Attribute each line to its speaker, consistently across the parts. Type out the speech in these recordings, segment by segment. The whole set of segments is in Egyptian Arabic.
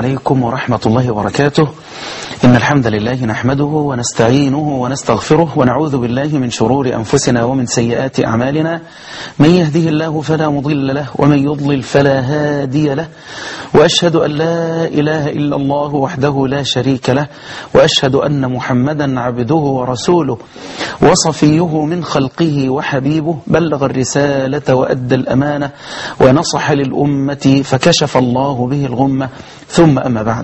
Speaker 1: عليكم ورحمة الله وبركاته إن الحمد لله نحمده ونستعينه ونستغفره ونعوذ بالله من شرور أنفسنا ومن سيئات أعمالنا من يهده الله فلا مضل له ومن يضلل فلا هادي له وأشهد أن لا إله إلا الله وحده لا شريك له وأشهد أن محمدا عبده ورسوله وصفيه من خلقه وحبيبه بلغ الرسالة وأدى الأمانة ونصح للأمة فكشف الله به الغمة ثم أما بعد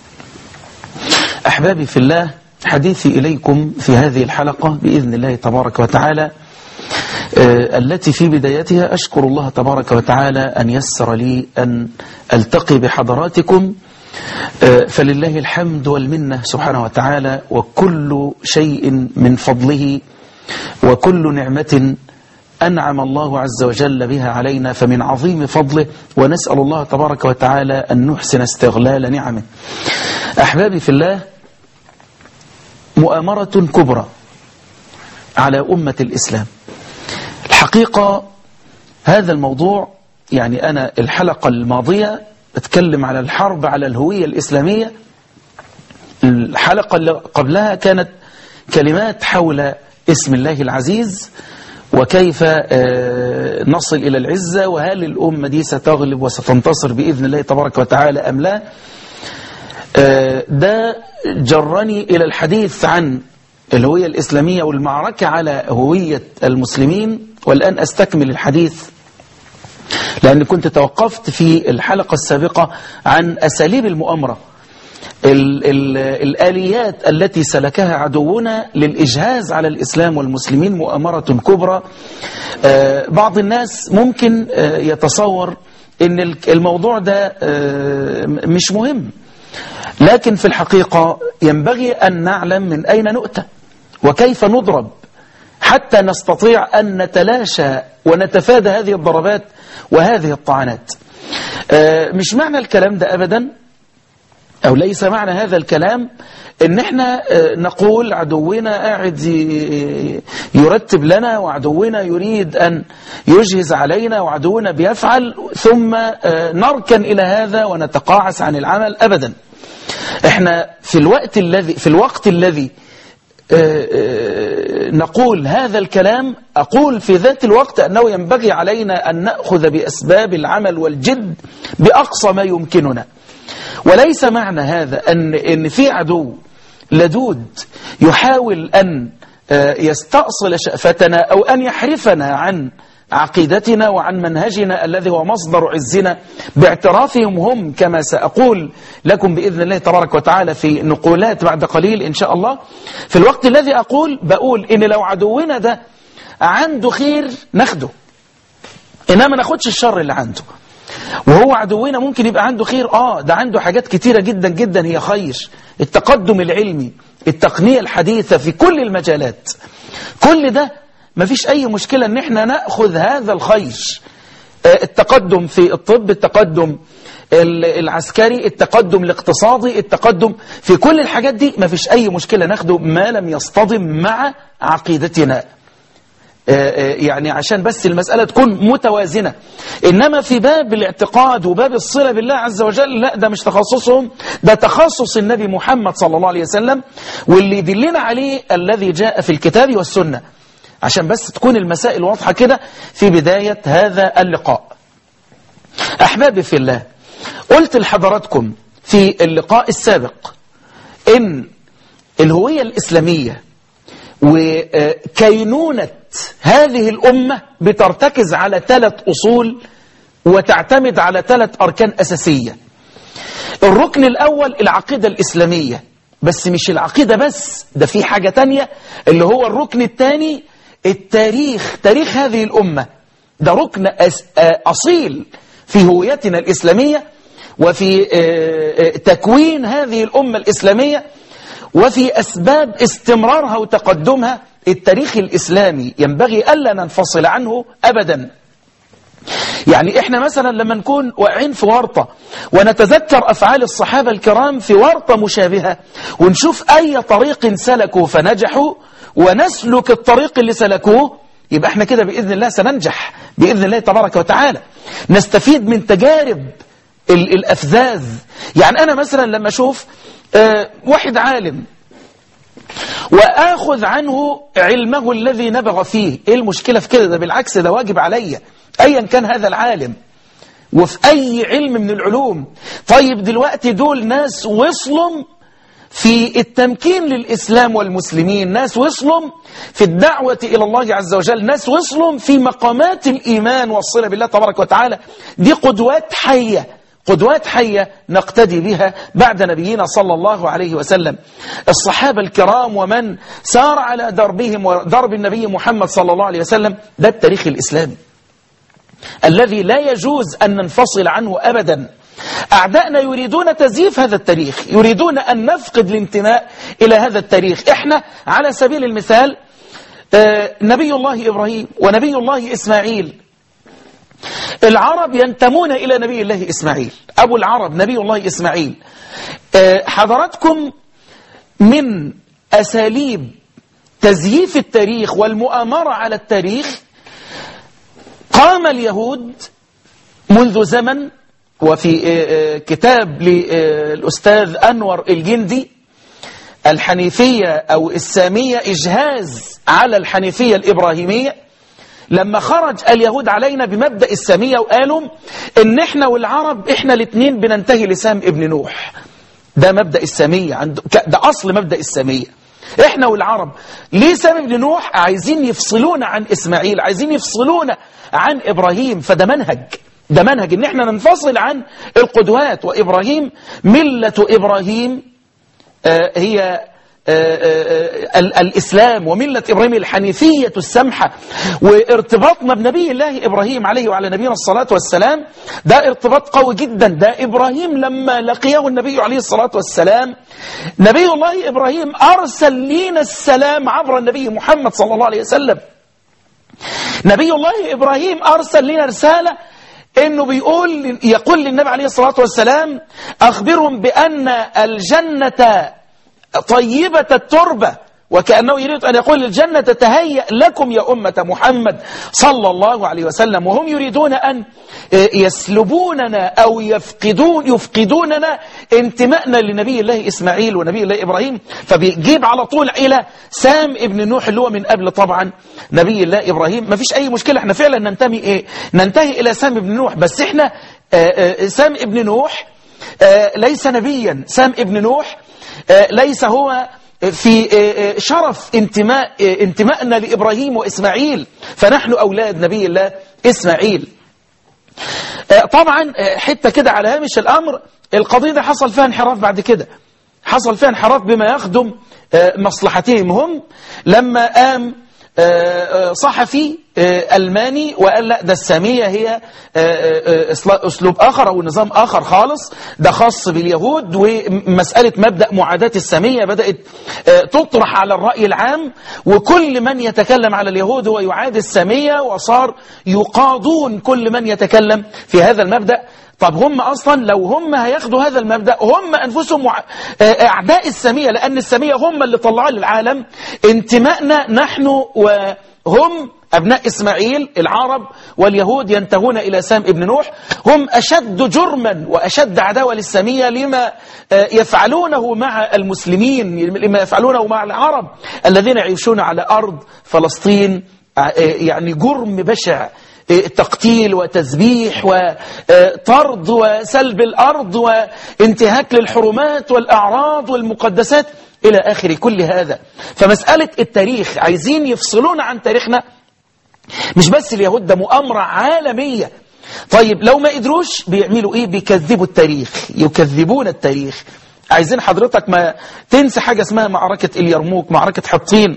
Speaker 1: أحبابي في الله حديثي إليكم في هذه الحلقة بإذن الله تبارك وتعالى التي في بدايتها أشكر الله تبارك وتعالى أن يسر لي أن ألتقي بحضراتكم فلله الحمد والمنة سبحانه وتعالى وكل شيء من فضله وكل نعمة أنعم الله عز وجل بها علينا فمن عظيم فضله ونسأل الله تبارك وتعالى أن نحسن استغلال نعمه أحبابي في الله مؤامرة كبرى على أمة الإسلام الحقيقة هذا الموضوع يعني أنا الحلقة الماضية أتكلم على الحرب على الهوية الإسلامية الحلقة اللي قبلها كانت كلمات حول اسم الله العزيز وكيف نصل إلى العزة وهل الأمة دي ستغلب وستنتصر بإذن الله تبارك وتعالى أم لا ده جرني إلى الحديث عن الهوية الإسلامية والمعركة على هوية المسلمين والآن أستكمل الحديث لأن كنت توقفت في الحلقة السابقة عن أساليب المؤامرة ال ال الآليات التي سلكها عدونا للإجهاز على الإسلام والمسلمين مؤامرة كبرى آه بعض الناس ممكن آه يتصور أن الموضوع ده آه مش مهم لكن في الحقيقة ينبغي أن نعلم من أين نؤتى وكيف نضرب حتى نستطيع أن نتلاشى ونتفادى هذه الضربات وهذه الطعنات مش معنى الكلام ده أبدا أو ليس معنى هذا الكلام ان احنا نقول عدونا قاعد يرتب لنا وعدونا يريد أن يجهز علينا وعدونا بيفعل ثم نركن إلى هذا ونتقاعس عن العمل أبدا احنا في الوقت الذي في الوقت الذي نقول هذا الكلام أقول في ذات الوقت أنه ينبغي علينا أن نأخذ بأسباب العمل والجد بأقصى ما يمكننا وليس معنى هذا أن, إن في عدو لدود يحاول أن يستأصل شأفتنا أو أن يحرفنا عن عقيدتنا وعن منهجنا الذي هو مصدر عزنا باعترافهم هم كما سأقول لكم بإذن الله تبارك وتعالى في نقولات بعد قليل إن شاء الله في الوقت الذي أقول بقول إن لو عدونا ده عنده خير ناخده إنما ما ناخدش الشر اللي عنده وهو عدونا ممكن يبقى عنده خير آه ده عنده حاجات كتيرة جدا جدا هي خير التقدم العلمي التقنية الحديثة في كل المجالات كل ده ما فيش أي مشكلة أن احنا نأخذ هذا الخير التقدم في الطب التقدم العسكري التقدم الاقتصادي التقدم في كل الحاجات دي ما فيش أي مشكلة ناخده ما لم يصطدم مع عقيدتنا يعني عشان بس المسألة تكون متوازنة إنما في باب الاعتقاد وباب الصلة بالله عز وجل لا ده مش تخصصهم ده تخصص النبي محمد صلى الله عليه وسلم واللي يدلنا عليه الذي جاء في الكتاب والسنة عشان بس تكون المسائل واضحة كده في بداية هذا اللقاء أحبابي في الله قلت لحضراتكم في اللقاء السابق إن الهوية الإسلامية وكينونة هذه الأمة بترتكز على ثلاث أصول وتعتمد على ثلاث أركان أساسية الركن الأول العقيدة الإسلامية بس مش العقيدة بس ده في حاجة تانية اللي هو الركن الثاني التاريخ تاريخ هذه الأمة ده ركن أصيل في هويتنا الإسلامية وفي تكوين هذه الأمة الإسلامية وفي أسباب استمرارها وتقدمها التاريخ الإسلامي ينبغي ألا ننفصل عنه أبدا يعني إحنا مثلا لما نكون واقعين في ورطة ونتذكر أفعال الصحابة الكرام في ورطة مشابهة ونشوف أي طريق سلكوا فنجحوا ونسلك الطريق اللي سلكوه يبقى احنا كده بإذن الله سننجح بإذن الله تبارك وتعالى نستفيد من تجارب ال- الأفذاذ يعني أنا مثلا لما أشوف آه، واحد عالم وآخذ عنه علمه الذي نبغ فيه إيه المشكلة في كده ده بالعكس ده واجب عليا أيا كان هذا العالم وفي أي علم من العلوم طيب دلوقتي دول ناس وصلوا في التمكين للإسلام والمسلمين ناس وصلوا في الدعوة إلى الله عز وجل ناس وصلوا في مقامات الإيمان والصلة بالله تبارك وتعالى دي قدوات حية قدوات حية نقتدي بها بعد نبينا صلى الله عليه وسلم الصحابة الكرام ومن سار على دربهم ودرب النبي محمد صلى الله عليه وسلم ده التاريخ الإسلامي الذي لا يجوز أن ننفصل عنه أبدا أعدائنا يريدون تزييف هذا التاريخ يريدون أن نفقد الانتماء إلى هذا التاريخ إحنا على سبيل المثال آه، نبي الله إبراهيم ونبي الله إسماعيل العرب ينتمون إلى نبي الله إسماعيل أبو العرب نبي الله إسماعيل آه، حضراتكم من أساليب تزييف التاريخ والمؤامرة على التاريخ قام اليهود منذ زمن وفي آه، آه، كتاب للأستاذ أنور الجندي الحنيفية أو السامية إجهاز على الحنيفية الإبراهيمية لما خرج اليهود علينا بمبدأ السامية وقالوا إن إحنا والعرب إحنا الاثنين بننتهي لسام ابن نوح ده مبدأ السامية عند ده أصل مبدأ السامية إحنا والعرب ليه سام ابن نوح عايزين يفصلونا عن إسماعيل عايزين يفصلونا عن إبراهيم فده منهج ده منهج إن إحنا ننفصل عن القدوات وإبراهيم ملة إبراهيم آه، هي آه، آه، ال- الإسلام وملة إبراهيم الحنيفية السمحة وارتباطنا بنبي الله إبراهيم عليه وعلى نبينا الصلاة والسلام ده ارتباط قوي جدا ده إبراهيم لما لقيه النبي عليه الصلاة والسلام نبي الله إبراهيم أرسل لينا السلام عبر النبي محمد صلى الله عليه وسلم نبي الله إبراهيم أرسل لنا رسالة إنه بيقول يقول للنبي عليه الصلاة والسلام أخبرهم بأن الجنة طيبة التربة وكأنه يريد أن يقول الجنة تهيأ لكم يا أمة محمد صلى الله عليه وسلم وهم يريدون أن يسلبوننا أو يفقدون يفقدوننا انتمائنا لنبي الله إسماعيل ونبي الله إبراهيم فبيجيب على طول إلى سام ابن نوح اللي هو من قبل طبعا نبي الله إبراهيم ما فيش أي مشكلة احنا فعلا ننتمي إيه ننتهي إلى سام ابن نوح بس احنا آه، آه، سام ابن نوح آه، ليس نبيا سام ابن نوح آه، ليس هو في آه، آه، شرف انتماء آه، انتمائنا لإبراهيم وإسماعيل فنحن أولاد نبي الله إسماعيل آه، طبعا آه، حتة كده على هامش الأمر القضية دي حصل فيها انحراف بعد كده حصل فيها انحراف بما يخدم آه، مصلحتهم هم لما قام آه، آه، صحفي آه، ألماني وقال لا ده السامية هي آه، آه، آه، إسلا- أسلوب آخر أو نظام آخر خالص ده خاص باليهود ومسألة مبدأ معاداة السامية بدأت آه، تطرح على الرأي العام وكل من يتكلم على اليهود هو يعادي السامية وصار يقاضون كل من يتكلم في هذا المبدأ طب هم أصلا لو هم هياخدوا هذا المبدأ هم أنفسهم مع- آه، أعداء السامية لأن السامية هم اللي طلعوا للعالم انتمائنا نحن وهم أبناء إسماعيل العرب واليهود ينتهون إلى سام ابن نوح هم أشد جرما وأشد عداوة للسامية لما آه، يفعلونه مع المسلمين لما يفعلونه مع العرب الذين يعيشون على أرض فلسطين آه، يعني جرم بشع تقتيل وتذبيح وطرد وسلب الأرض وانتهاك للحرمات والأعراض والمقدسات إلى آخر كل هذا فمسألة التاريخ عايزين يفصلون عن تاريخنا مش بس اليهود ده مؤامرة عالمية طيب لو ما قدروش بيعملوا ايه بيكذبوا التاريخ يكذبون التاريخ عايزين حضرتك ما تنسى حاجة اسمها معركة اليرموك معركة حطين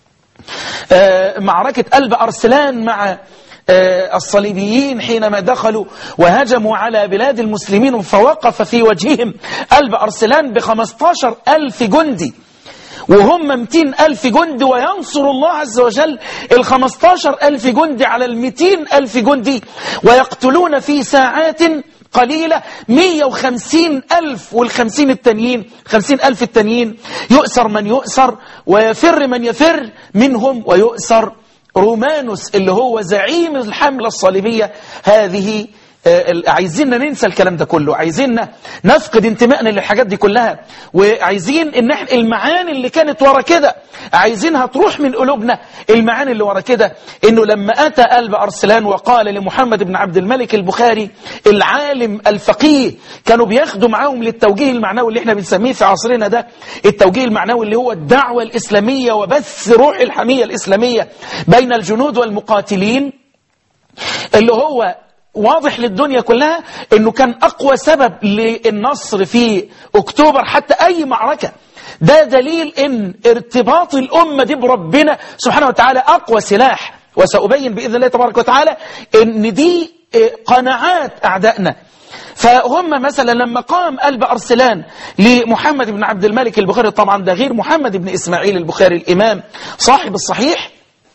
Speaker 1: آه، معركة قلب أرسلان مع آه، الصليبيين حينما دخلوا وهجموا على بلاد المسلمين فوقف في وجههم قلب أرسلان بخمستاشر ألف جندي وهم 200 ألف جندي وينصر الله عز وجل ال 15 ألف جندي على ال 200 ألف جندي ويقتلون في ساعات قليلة 150 ألف والخمسين التانيين 50 ألف التانيين يؤسر من يؤسر ويفر من يفر منهم ويؤسر رومانوس اللي هو زعيم الحملة الصليبية هذه آه، عايزيننا ننسى الكلام ده كله عايزيننا نفقد انتمائنا للحاجات دي كلها وعايزين ان احنا المعاني اللي كانت ورا كده عايزينها تروح من قلوبنا المعاني اللي ورا كده انه لما اتى قلب ارسلان وقال لمحمد بن عبد الملك البخاري العالم الفقيه كانوا بياخدوا معاهم للتوجيه المعنوي اللي احنا بنسميه في عصرنا ده التوجيه المعنوي اللي هو الدعوة الإسلامية وبث روح الحمية الإسلامية بين الجنود والمقاتلين اللي هو واضح للدنيا كلها انه كان اقوى سبب للنصر في اكتوبر حتى اي معركة ده دليل ان ارتباط الامة دي بربنا سبحانه وتعالى اقوى سلاح وسأبين بإذن الله تبارك وتعالى ان دي قناعات اعدائنا فهم مثلا لما قام قلب أرسلان لمحمد بن عبد الملك البخاري طبعا ده غير محمد بن إسماعيل البخاري الإمام صاحب الصحيح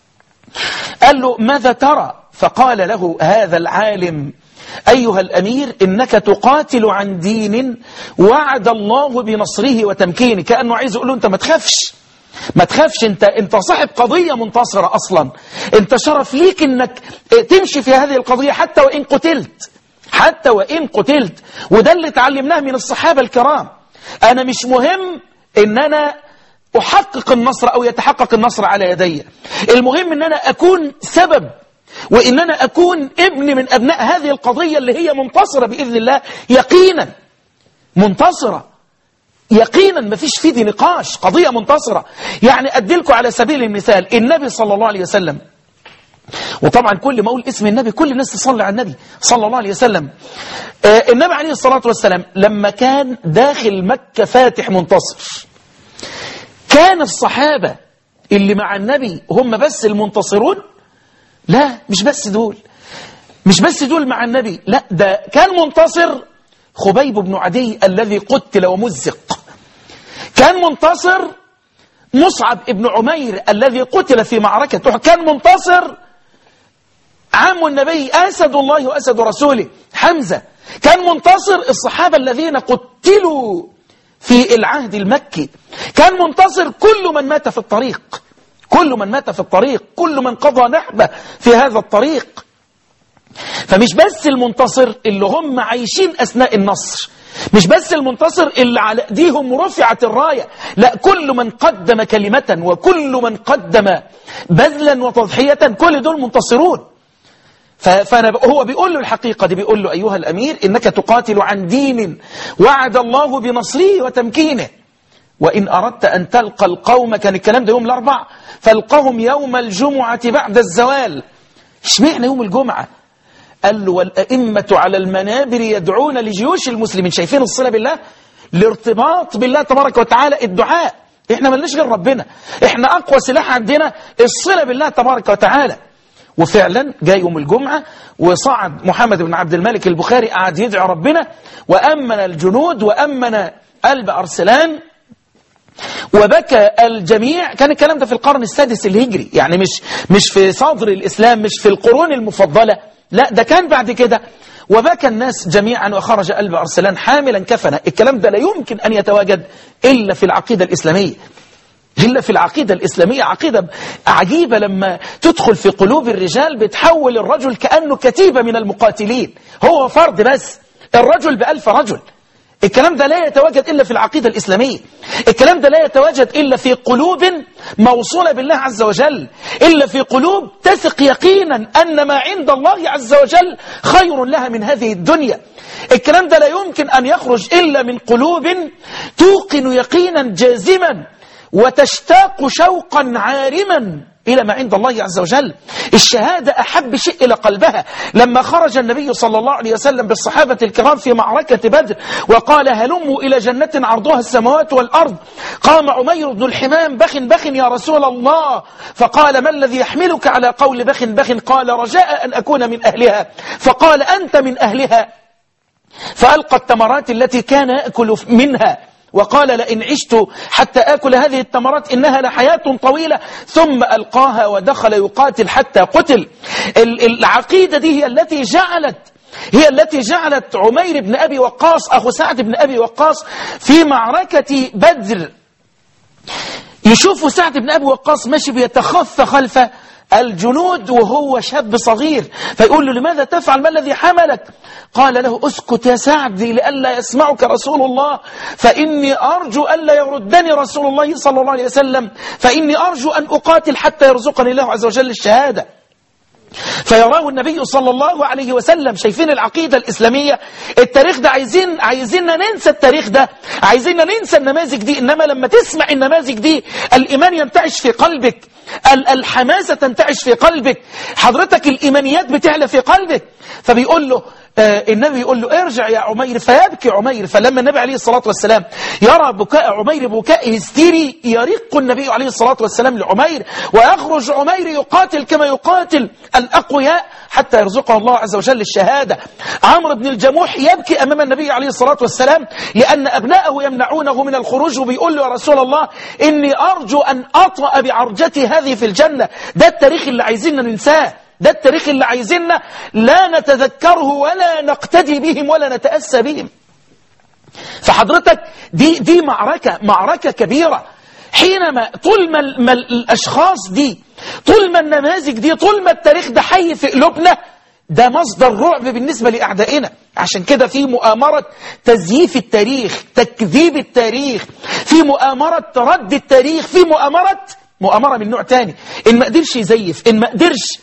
Speaker 1: قال له ماذا ترى فقال له هذا العالم أيها الأمير إنك تقاتل عن دين وعد الله بنصره وتمكينه كأنه عايز يقول له أنت ما تخافش ما تخافش انت انت صاحب قضية منتصرة اصلا انت شرف ليك انك تمشي في هذه القضية حتى وان قتلت حتى وان قتلت وده اللي تعلمناه من الصحابة الكرام انا مش مهم ان انا احقق النصر او يتحقق النصر على يدي المهم ان انا اكون سبب وان انا اكون ابن من ابناء هذه القضية اللي هي منتصرة باذن الله يقينا منتصرة يقينا ما فيش فيه دي نقاش قضية منتصرة يعني أدلكم على سبيل المثال النبي صلى الله عليه وسلم وطبعا كل ما أقول اسم النبي كل الناس تصلي على النبي صلى الله عليه وسلم آه النبي عليه الصلاة والسلام لما كان داخل مكة فاتح منتصر كان الصحابة اللي مع النبي هم بس المنتصرون لا مش بس دول مش بس دول مع النبي لا ده كان منتصر خبيب بن عدي الذي قتل ومزق كان منتصر مصعب ابن عمير الذي قتل في معركة كان منتصر عم النبي أسد الله وأسد رسوله حمزة كان منتصر الصحابة الذين قتلوا في العهد المكي كان منتصر كل من مات في الطريق كل من مات في الطريق كل من قضى نحبه في هذا الطريق فمش بس المنتصر اللي هم عايشين أثناء النصر مش بس المنتصر اللي على ايديهم رفعت الراية لا كل من قدم كلمة وكل من قدم بذلا وتضحية كل دول منتصرون فأنا هو بيقول له الحقيقة دي بيقول له أيها الأمير إنك تقاتل عن دين وعد الله بنصره وتمكينه وإن أردت أن تلقى القوم كان الكلام ده يوم الأربع فالقهم يوم الجمعة بعد الزوال اشمعنى يوم الجمعة قال له والأئمة على المنابر يدعون لجيوش المسلمين شايفين الصلة بالله الارتباط بالله تبارك وتعالى الدعاء احنا ملناش غير ربنا احنا أقوى سلاح عندنا الصلة بالله تبارك وتعالى وفعلا جاء يوم الجمعة وصعد محمد بن عبد الملك البخاري قعد يدعي ربنا وأمن الجنود وأمن قلب أرسلان وبكى الجميع كان الكلام ده في القرن السادس الهجري يعني مش مش في صدر الإسلام مش في القرون المفضلة لا ده كان بعد كده وبكى الناس جميعا وخرج قلب أرسلان حاملا كفنا الكلام ده لا يمكن أن يتواجد إلا في العقيدة الإسلامية إلا في العقيدة الإسلامية عقيدة عجيبة لما تدخل في قلوب الرجال بتحول الرجل كأنه كتيبة من المقاتلين هو فرد بس الرجل بألف رجل الكلام ده لا يتواجد إلا في العقيدة الإسلامية الكلام ده لا يتواجد إلا في قلوب موصولة بالله عز وجل إلا في قلوب تثق يقينا أن ما عند الله عز وجل خير لها من هذه الدنيا الكلام ده لا يمكن أن يخرج إلا من قلوب توقن يقينا جازما وتشتاق شوقا عارما إلى ما عند الله عز وجل الشهادة أحب شيء إلى قلبها لما خرج النبي صلى الله عليه وسلم بالصحابة الكرام في معركة بدر وقال هلموا إلى جنة عرضها السماوات والأرض قام عمير بن الحمام بخ بخ يا رسول الله فقال ما الذي يحملك على قول بخ بخ قال رجاء أن أكون من أهلها فقال أنت من أهلها فألقى التمرات التي كان يأكل منها وقال لئن عشت حتى آكل هذه التمرات إنها لحياة طويلة ثم ألقاها ودخل يقاتل حتى قتل العقيدة دي هي التي جعلت هي التي جعلت عمير بن أبي وقاص أخو سعد بن أبي وقاص في معركة بدر يشوف سعد بن أبي وقاص ماشي بيتخفى خلف الجنود وهو شاب صغير فيقول له لماذا تفعل ما الذي حملك قال له اسكت يا سعدي لئلا يسمعك رسول الله فإني أرجو ألا يردني رسول الله صلى الله عليه وسلم فإني أرجو أن أقاتل حتى يرزقني الله عز وجل الشهادة فيراه النبي صلى الله عليه وسلم شايفين العقيدة الإسلامية التاريخ ده عايزين عايزيننا ننسى التاريخ ده عايزيننا ننسى النماذج دي إنما لما تسمع النماذج دي الإيمان ينتعش في قلبك الحماسة تنتعش في قلبك حضرتك الإيمانيات بتعلى في قلبك فبيقول له آه النبي يقول له ارجع يا عمير فيبكي عمير فلما النبي عليه الصلاة والسلام يرى بكاء عمير بكاء هستيري يرق النبي عليه الصلاة والسلام لعمير ويخرج عمير يقاتل كما يقاتل الأقوياء حتى يرزقه الله عز وجل الشهادة عمرو بن الجموح يبكي أمام النبي عليه الصلاة والسلام لأن أبناءه يمنعونه من الخروج وبيقول له يا رسول الله إني أرجو أن أطأ بعرجتي هذه في الجنة ده التاريخ اللي عايزين ننساه ده التاريخ اللي عايزيننا لا نتذكره ولا نقتدي بهم ولا نتأسى بهم فحضرتك دي دي معركة معركة كبيرة حينما طول ما, ما الأشخاص دي طول ما النماذج دي طول ما التاريخ ده حي في قلوبنا ده مصدر رعب بالنسبة لأعدائنا عشان كده في مؤامرة تزييف التاريخ تكذيب التاريخ في مؤامرة رد التاريخ في مؤامرة مؤامرة من نوع تاني إن ما قدرش يزيف إن ما قدرش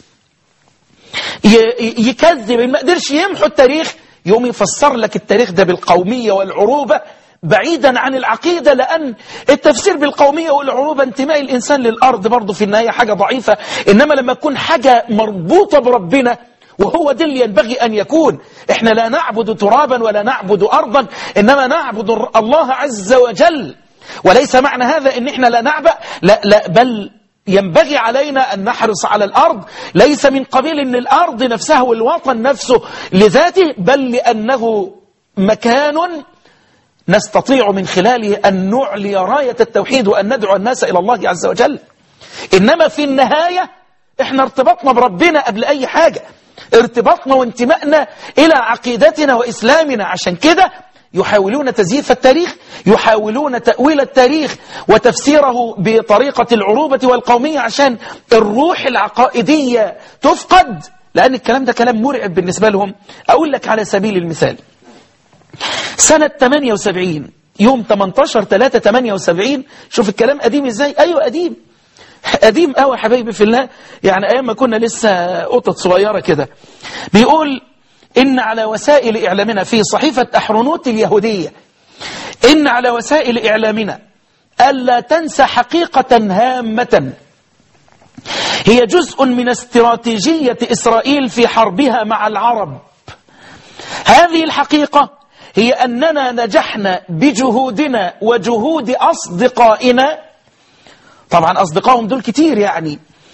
Speaker 1: يكذب إن ما قدرش يمحو التاريخ يوم يفسر لك التاريخ ده بالقومية والعروبة بعيدا عن العقيدة لأن التفسير بالقومية والعروبة انتماء الإنسان للأرض برضه في النهاية حاجة ضعيفة إنما لما تكون حاجة مربوطة بربنا وهو ده اللي ينبغي أن يكون إحنا لا نعبد ترابا ولا نعبد أرضا إنما نعبد الله عز وجل وليس معنى هذا إن إحنا لا نعبأ لا, لا بل ينبغي علينا أن نحرص على الأرض ليس من قبيل أن الأرض نفسها والوطن نفسه لذاته بل لأنه مكان نستطيع من خلاله أن نعلي راية التوحيد وأن ندعو الناس إلى الله عز وجل إنما في النهاية إحنا ارتبطنا بربنا قبل أي حاجة ارتباطنا وانتمائنا إلى عقيدتنا وإسلامنا عشان كده يحاولون تزييف التاريخ يحاولون تأويل التاريخ وتفسيره بطريقة العروبة والقومية عشان الروح العقائدية تفقد لأن الكلام ده كلام مرعب بالنسبة لهم أقول لك على سبيل المثال سنة 78 يوم 18 3 78 شوف الكلام قديم ازاي ايوه قديم قديم قوي يا حبايبي في الله يعني ايام ما كنا لسه قطط صغيره كده بيقول إن على وسائل إعلامنا في صحيفة أحرنوت اليهودية إن على وسائل إعلامنا ألا تنسى حقيقة هامة هي جزء من استراتيجية إسرائيل في حربها مع العرب هذه الحقيقة هي أننا نجحنا بجهودنا وجهود أصدقائنا طبعا أصدقائهم دول كتير يعني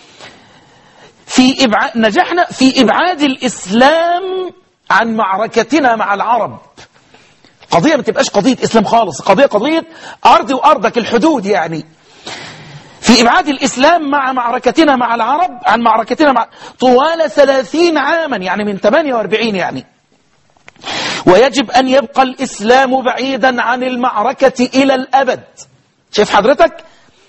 Speaker 1: في إبعاد نجحنا في إبعاد الإسلام عن معركتنا مع العرب قضية ما تبقاش قضية إسلام خالص قضية قضية أرض وأرضك الحدود يعني في إبعاد الإسلام مع معركتنا مع العرب عن معركتنا مع طوال ثلاثين عاما يعني من 48 يعني ويجب أن يبقى الإسلام بعيدا عن المعركة إلى الأبد شايف حضرتك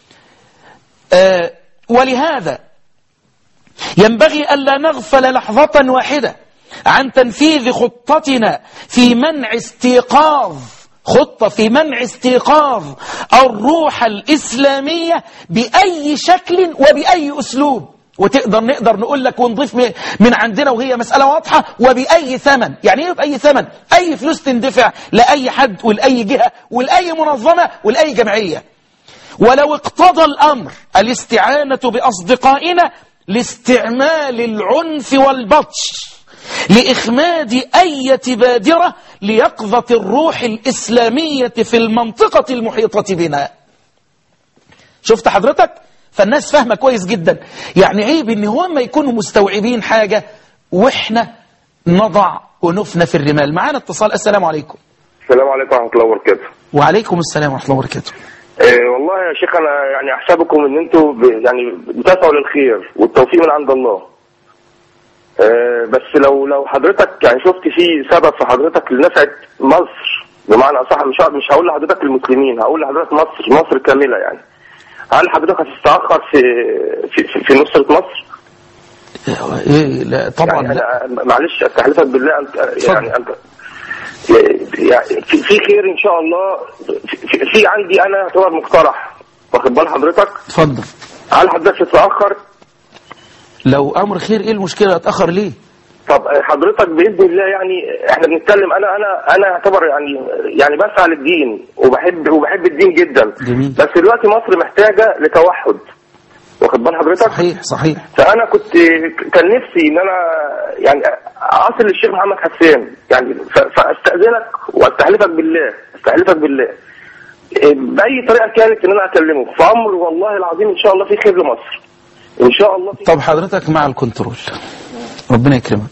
Speaker 1: آه ولهذا ينبغي ألا نغفل لحظة واحدة عن تنفيذ خطتنا في منع استيقاظ خطة في منع استيقاظ الروح الإسلامية بأي شكل وبأي أسلوب وتقدر نقدر نقول لك ونضيف من عندنا وهي مسألة واضحة وبأي ثمن يعني ايه بأي ثمن أي فلوس تندفع لأي حد ولأي جهة ولأي منظمة ولأي جمعية ولو اقتضى الأمر الاستعانة بأصدقائنا لاستعمال العنف والبطش لإخماد أي بادرة ليقظة الروح الإسلامية في المنطقة المحيطة بنا شفت حضرتك فالناس فاهمة كويس جدا يعني عيب ان هم يكونوا مستوعبين حاجة واحنا نضع أنوفنا في الرمال معانا اتصال السلام عليكم
Speaker 2: السلام عليكم ورحمة الله وبركاته
Speaker 1: وعليكم السلام ورحمة الله وبركاته
Speaker 2: إيه والله يا شيخ أنا يعني أحسبكم إن أنتوا ب- يعني بتسعوا للخير والتوفيق من عند الله إيه بس لو لو حضرتك يعني شفت في سبب في حضرتك لنفعة مصر بمعنى أصح مش ه- مش هقول لحضرتك المسلمين هقول لحضرتك مصر مصر كاملة يعني هل حضرتك هتتأخر في في, في, في نصرة مصر؟
Speaker 1: إيه لا طبعا
Speaker 2: يعني
Speaker 1: لا
Speaker 2: انا معلش استحلفك بالله انت
Speaker 1: اتفضل.
Speaker 2: يعني انت يعني في في خير ان شاء الله في, في عندي انا يعتبر مقترح واخد بال حضرتك
Speaker 1: اتفضل
Speaker 2: هل حضرتك تتاخر
Speaker 1: لو امر خير ايه المشكله اتاخر ليه
Speaker 2: طب حضرتك باذن الله يعني احنا بنتكلم انا انا انا اعتبر يعني يعني بسعى للدين وبحب وبحب الدين جدا
Speaker 1: جميل.
Speaker 2: بس دلوقتي مصر محتاجه لتوحد واخد بال حضرتك
Speaker 1: صحيح صحيح
Speaker 2: فانا كنت كان نفسي ان انا يعني اصل للشيخ محمد حسان يعني ف- فاستاذنك واستحلفك بالله استحلفك بالله إيه، باي طريقه كانت ان انا اكلمه في امر والله العظيم ان شاء الله في خير لمصر ان شاء الله في
Speaker 1: طب حضرتك مع الكنترول ربنا يكرمك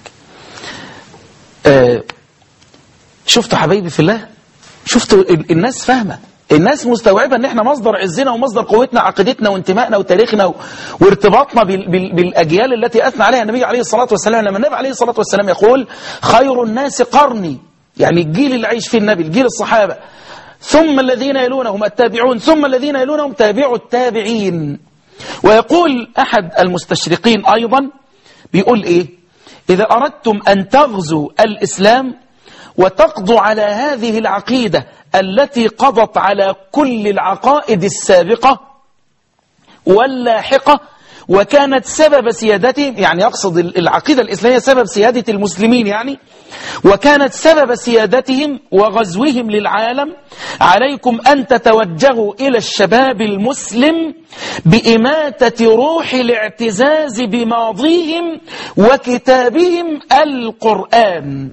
Speaker 1: آه شفتوا حبايبي في الله شفتوا ال- الناس فاهمة الناس مستوعبة ان احنا مصدر عزنا ومصدر قوتنا عقيدتنا وانتمائنا وتاريخنا و... وارتباطنا بال... بال... بالاجيال التي اثنى عليها النبي عليه الصلاة والسلام لما النبي عليه الصلاة والسلام يقول خير الناس قرني يعني الجيل اللي عايش فيه النبي الجيل الصحابة ثم الذين يلونهم التابعون ثم الذين يلونهم تابعوا التابعين ويقول أحد المستشرقين أيضا بيقول إيه إذا أردتم أن تغزوا الإسلام وتقضوا على هذه العقيدة التي قضت على كل العقائد السابقة واللاحقة وكانت سبب سيادتهم يعني يقصد العقيدة الإسلامية سبب سيادة المسلمين يعني وكانت سبب سيادتهم وغزوهم للعالم عليكم أن تتوجهوا إلى الشباب المسلم بإماتة روح الاعتزاز بماضيهم وكتابهم القرآن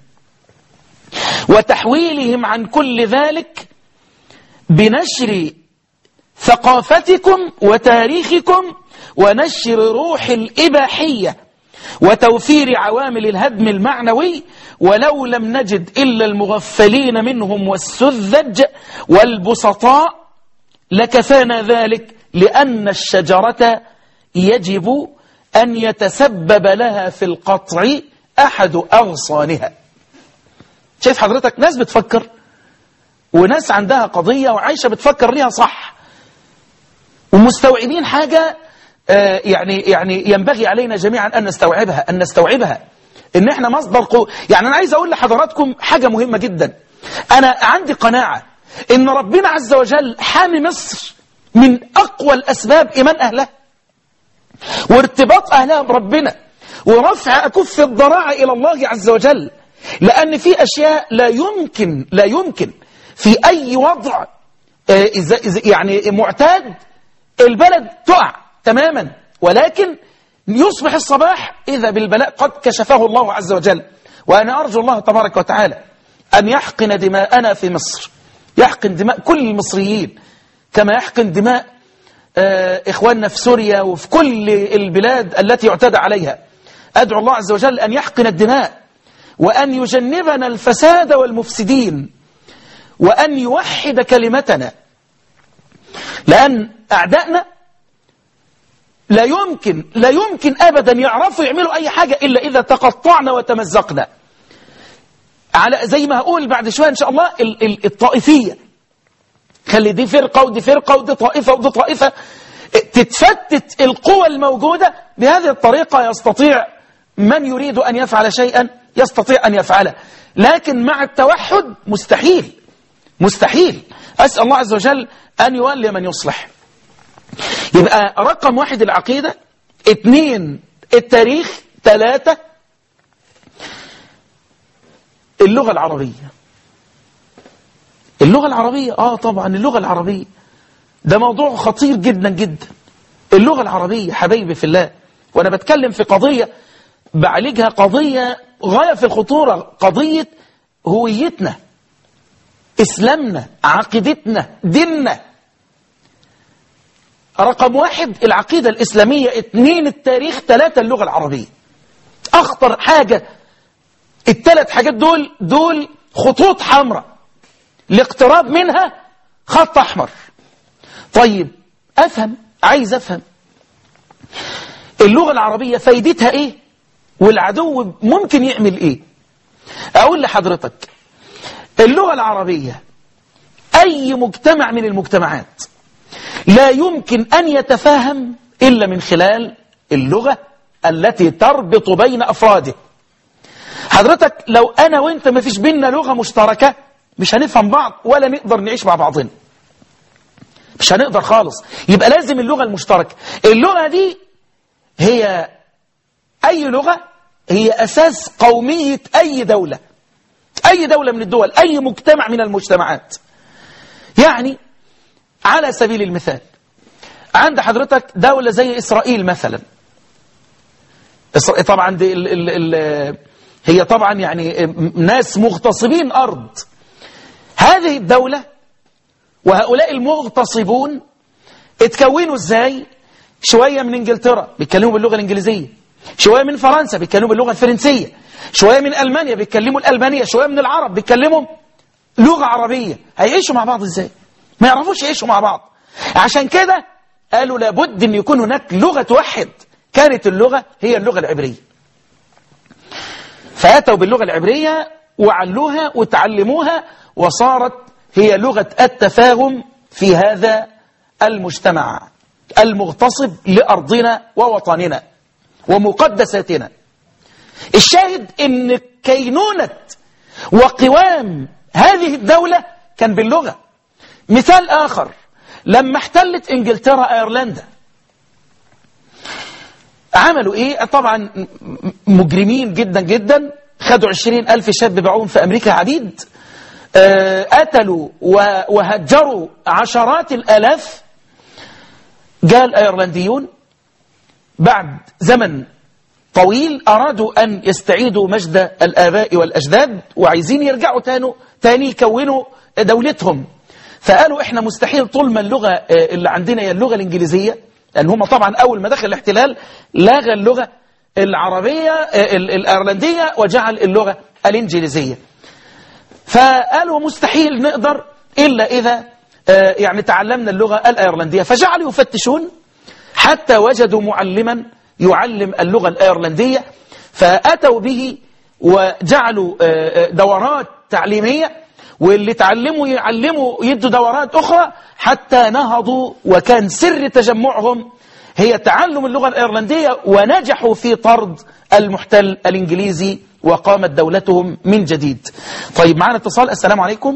Speaker 1: وتحويلهم عن كل ذلك بنشر ثقافتكم وتاريخكم ونشر روح الإباحية وتوفير عوامل الهدم المعنوي ولو لم نجد إلا المغفلين منهم والسذج والبسطاء لكفانا ذلك لأن الشجرة يجب أن يتسبب لها في القطع أحد أغصانها شايف حضرتك ناس بتفكر وناس عندها قضية وعايشة بتفكر ليها صح ومستوعبين حاجة آه، يعني يعني ينبغي علينا جميعا أن نستوعبها أن نستوعبها إن إحنا مصدر قوة يعني أنا عايز أقول لحضراتكم حاجة مهمة جدا أنا عندي قناعة إن ربنا عز وجل حامي مصر من أقوى الأسباب إيمان أهلها وارتباط أهلها بربنا ورفع أكف الضراعة إلى الله عز وجل لأن في أشياء لا يمكن لا يمكن في أي وضع آه، إذا- إذا- يعني معتاد البلد تقع تماما ولكن يصبح الصباح إذا بالبلاء قد كشفه الله عز وجل وأنا أرجو الله تبارك وتعالى أن يحقن دماءنا في مصر يحقن دماء كل المصريين كما يحقن دماء آه، إخواننا في سوريا وفي كل البلاد التي يعتدى عليها أدعو الله عز وجل أن يحقن الدماء وأن يجنبنا الفساد والمفسدين وأن يوحد كلمتنا لأن أعدائنا لا يمكن لا يمكن أبدا يعرفوا يعملوا أي حاجة إلا إذا تقطعنا وتمزقنا على زي ما هقول بعد شوية إن شاء الله ال- ال- الطائفية خلي دي فرقة ودي فرقة ودي طائفة ودي طائفة تتفتت القوى الموجودة بهذه الطريقة يستطيع من يريد أن يفعل شيئا يستطيع أن يفعله لكن مع التوحد مستحيل مستحيل أسأل الله عز وجل أن يولي من يصلح يبقى رقم واحد العقيدة اثنين التاريخ ثلاثة اللغة العربية اللغة العربية آه طبعا اللغة العربية ده موضوع خطير جدا جدا اللغة العربية حبايبي في الله وأنا بتكلم في قضية بعالجها قضية غاية في الخطورة قضية هويتنا إسلامنا عقيدتنا ديننا رقم واحد العقيدة الإسلامية اثنين التاريخ ثلاثة اللغة العربية أخطر حاجة الثلاث حاجات دول دول خطوط حمراء الاقتراب منها خط أحمر طيب أفهم عايز أفهم اللغة العربية فايدتها إيه والعدو ممكن يعمل إيه أقول لحضرتك اللغة العربية أي مجتمع من المجتمعات لا يمكن أن يتفاهم إلا من خلال اللغة التي تربط بين أفراده حضرتك لو أنا وإنت ما فيش بيننا لغة مشتركة مش هنفهم بعض ولا نقدر نعيش مع بعضنا مش هنقدر خالص يبقى لازم اللغة المشتركة اللغة دي هي أي لغة هي أساس قومية أي دولة أي دولة من الدول أي مجتمع من المجتمعات يعني على سبيل المثال عند حضرتك دولة زي إسرائيل مثلا إسرائيل طبعا دي ال ال ال هي طبعا يعني ناس مغتصبين أرض هذه الدولة وهؤلاء المغتصبون اتكونوا ازاي شوية من انجلترا بيتكلموا باللغة الانجليزية شوية من فرنسا بيتكلموا باللغة الفرنسية شوية من ألمانيا بيتكلموا الألمانية شوية من العرب بيتكلموا لغة عربية هيعيشوا مع بعض ازاي ما يعرفوش يعيشوا مع بعض عشان كده قالوا لابد ان يكون هناك لغة توحد كانت اللغة هي اللغة العبرية فأتوا باللغة العبرية وعلوها وتعلموها وصارت هي لغة التفاهم في هذا المجتمع المغتصب لأرضنا ووطننا ومقدساتنا الشاهد ان كينونة وقوام هذه الدولة كان باللغة مثال آخر لما احتلت انجلترا ايرلندا عملوا ايه طبعا مجرمين جدا جدا خدوا عشرين ألف شاب باعوهم في أمريكا عبيد قتلوا وهجروا عشرات الآلاف جاء الأيرلنديون بعد زمن طويل أرادوا أن يستعيدوا مجد الآباء والأجداد وعايزين يرجعوا تانو تاني يكونوا دولتهم فقالوا إحنا مستحيل طول ما اللغة اللي عندنا هي اللغة الإنجليزية لأن هم طبعا أول ما دخل الاحتلال لغى اللغة العربية الأيرلندية وجعل اللغة الإنجليزية فقالوا مستحيل نقدر إلا إذا يعني تعلمنا اللغة الأيرلندية فجعلوا يفتشون حتى وجدوا معلما يعلم اللغة الأيرلندية فأتوا به وجعلوا دورات تعليمية واللي تعلموا يعلموا يدوا دورات أخرى حتى نهضوا وكان سر تجمعهم هي تعلم اللغة الأيرلندية ونجحوا في طرد المحتل الإنجليزي وقامت دولتهم من جديد طيب معنا اتصال السلام عليكم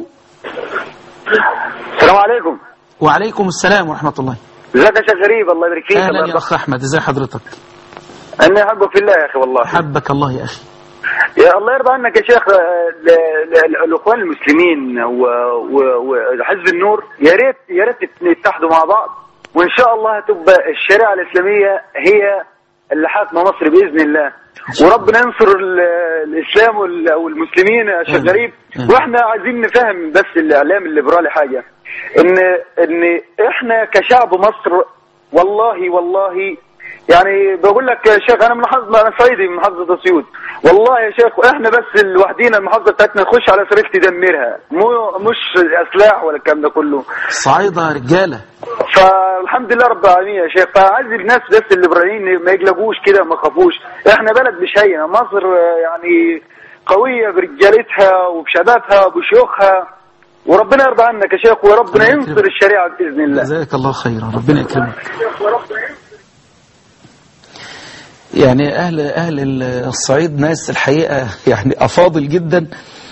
Speaker 3: السلام عليكم
Speaker 1: وعليكم السلام ورحمة الله
Speaker 3: ازيك يا شيخ غريب الله يبارك فيك
Speaker 1: أهلا يا أخ أحمد ازي حضرتك
Speaker 3: اني احبك في الله يا اخي والله
Speaker 1: حبك الله يا أخي
Speaker 3: يا الله يرضى عنك يا شيخ ل- ل- الاخوان المسلمين و- و- وحزب النور يا ريت يا ريت يتحدوا مع بعض وان شاء الله هتبقى الشريعه الاسلاميه هي اللي حاكمه مصر باذن الله وربنا ينصر ال- الاسلام وال- والمسلمين يا شيخ
Speaker 1: آمين.
Speaker 3: غريب
Speaker 1: آمين.
Speaker 3: واحنا عايزين نفهم بس الاعلام الليبرالي حاجه ان ان احنا كشعب مصر والله والله يعني بقول لك يا شيخ انا من محافظه انا صعيدي من محافظه اسيوط والله يا شيخ احنا بس لوحدينا المحافظه بتاعتنا نخش على اسرائيل تدمرها مو مش اسلحه ولا الكلام ده كله
Speaker 1: صعيدة رجالة
Speaker 3: فالحمد لله رب العالمين يا شيخ فعايز الناس بس الليبراليين ما يقلقوش كده ما خافوش احنا بلد مش هينه مصر آه، يعني قويه برجالتها وبشبابها وبشيوخها وربنا يرضى عنك يا شيخ وربنا
Speaker 1: الله
Speaker 3: ينصر
Speaker 1: يكرمك.
Speaker 3: الشريعه باذن الله
Speaker 1: جزاك الله خيرا ربنا يكرمك يعني أهل أهل الصعيد ناس الحقيقة يعني أفاضل جدا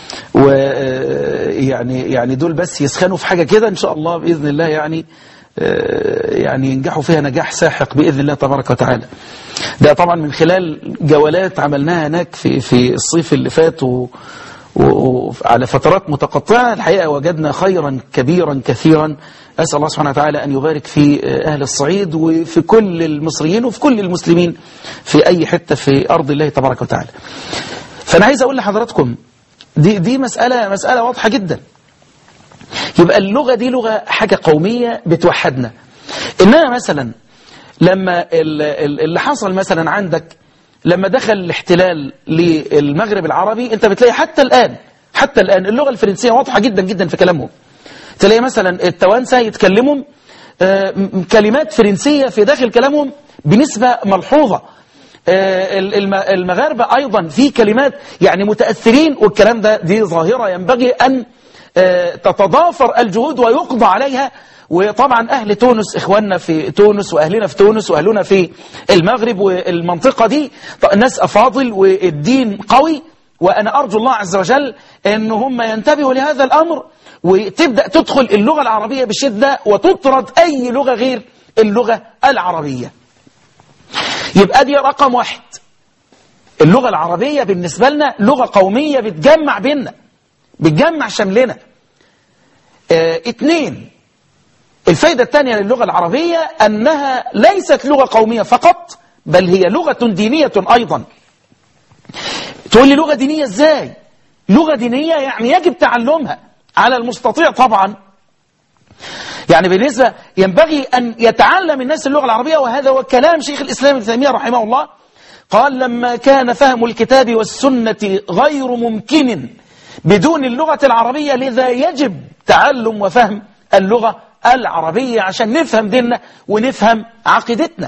Speaker 1: ويعني يعني دول بس يسخنوا في حاجة كده إن شاء الله بإذن الله يعني آه، يعني ينجحوا فيها نجاح ساحق بإذن الله تبارك وتعالى ده طبعا من خلال جولات عملناها هناك في في الصيف اللي فات و وعلى فترات متقطعة الحقيقة وجدنا خيرا كبيرا كثيرا أسأل الله سبحانه وتعالى أن يبارك في أهل الصعيد وفي كل المصريين وفي كل المسلمين في أي حتة في أرض الله تبارك وتعالى فأنا عايز أقول لحضراتكم دي, دي مسألة, مسألة واضحة جدا يبقى اللغة دي لغة حاجة قومية بتوحدنا إنما مثلا لما ال- ال- اللي حصل مثلا عندك لما دخل الاحتلال للمغرب العربي انت بتلاقي حتى الآن حتى الآن اللغة الفرنسية واضحة جدا جدا في كلامهم تلاقي مثلا التوانسة يتكلموا آه، م- كلمات فرنسية في داخل كلامهم بنسبة ملحوظة آه، ال- الم- المغاربة أيضا في كلمات يعني متأثرين والكلام ده دي ظاهرة ينبغي أن آه، تتضافر الجهود ويقضى عليها وطبعا أهل تونس إخواننا في تونس وأهلنا في تونس وأهلنا في المغرب والمنطقة دي ط- ناس أفاضل والدين قوي وأنا أرجو الله عز وجل أن هم ينتبهوا لهذا الأمر وتبدأ تدخل اللغة العربية بشدة وتطرد أي لغة غير اللغة العربية يبقى دي رقم واحد اللغة العربية بالنسبة لنا لغة قومية بتجمع بيننا بتجمع شملنا اه اتنين الفايدة الثانية للغة العربية أنها ليست لغة قومية فقط بل هي لغة دينية أيضا تقول لي لغة دينية ازاي لغة دينية يعني يجب تعلمها على المستطيع طبعا يعني بالنسبة ينبغي أن يتعلم الناس اللغة العربية وهذا هو كلام شيخ الإسلام ابن تيمية رحمه الله قال لما كان فهم الكتاب والسنة غير ممكن بدون اللغة العربية لذا يجب تعلم وفهم اللغة العربية عشان نفهم ديننا ونفهم عقيدتنا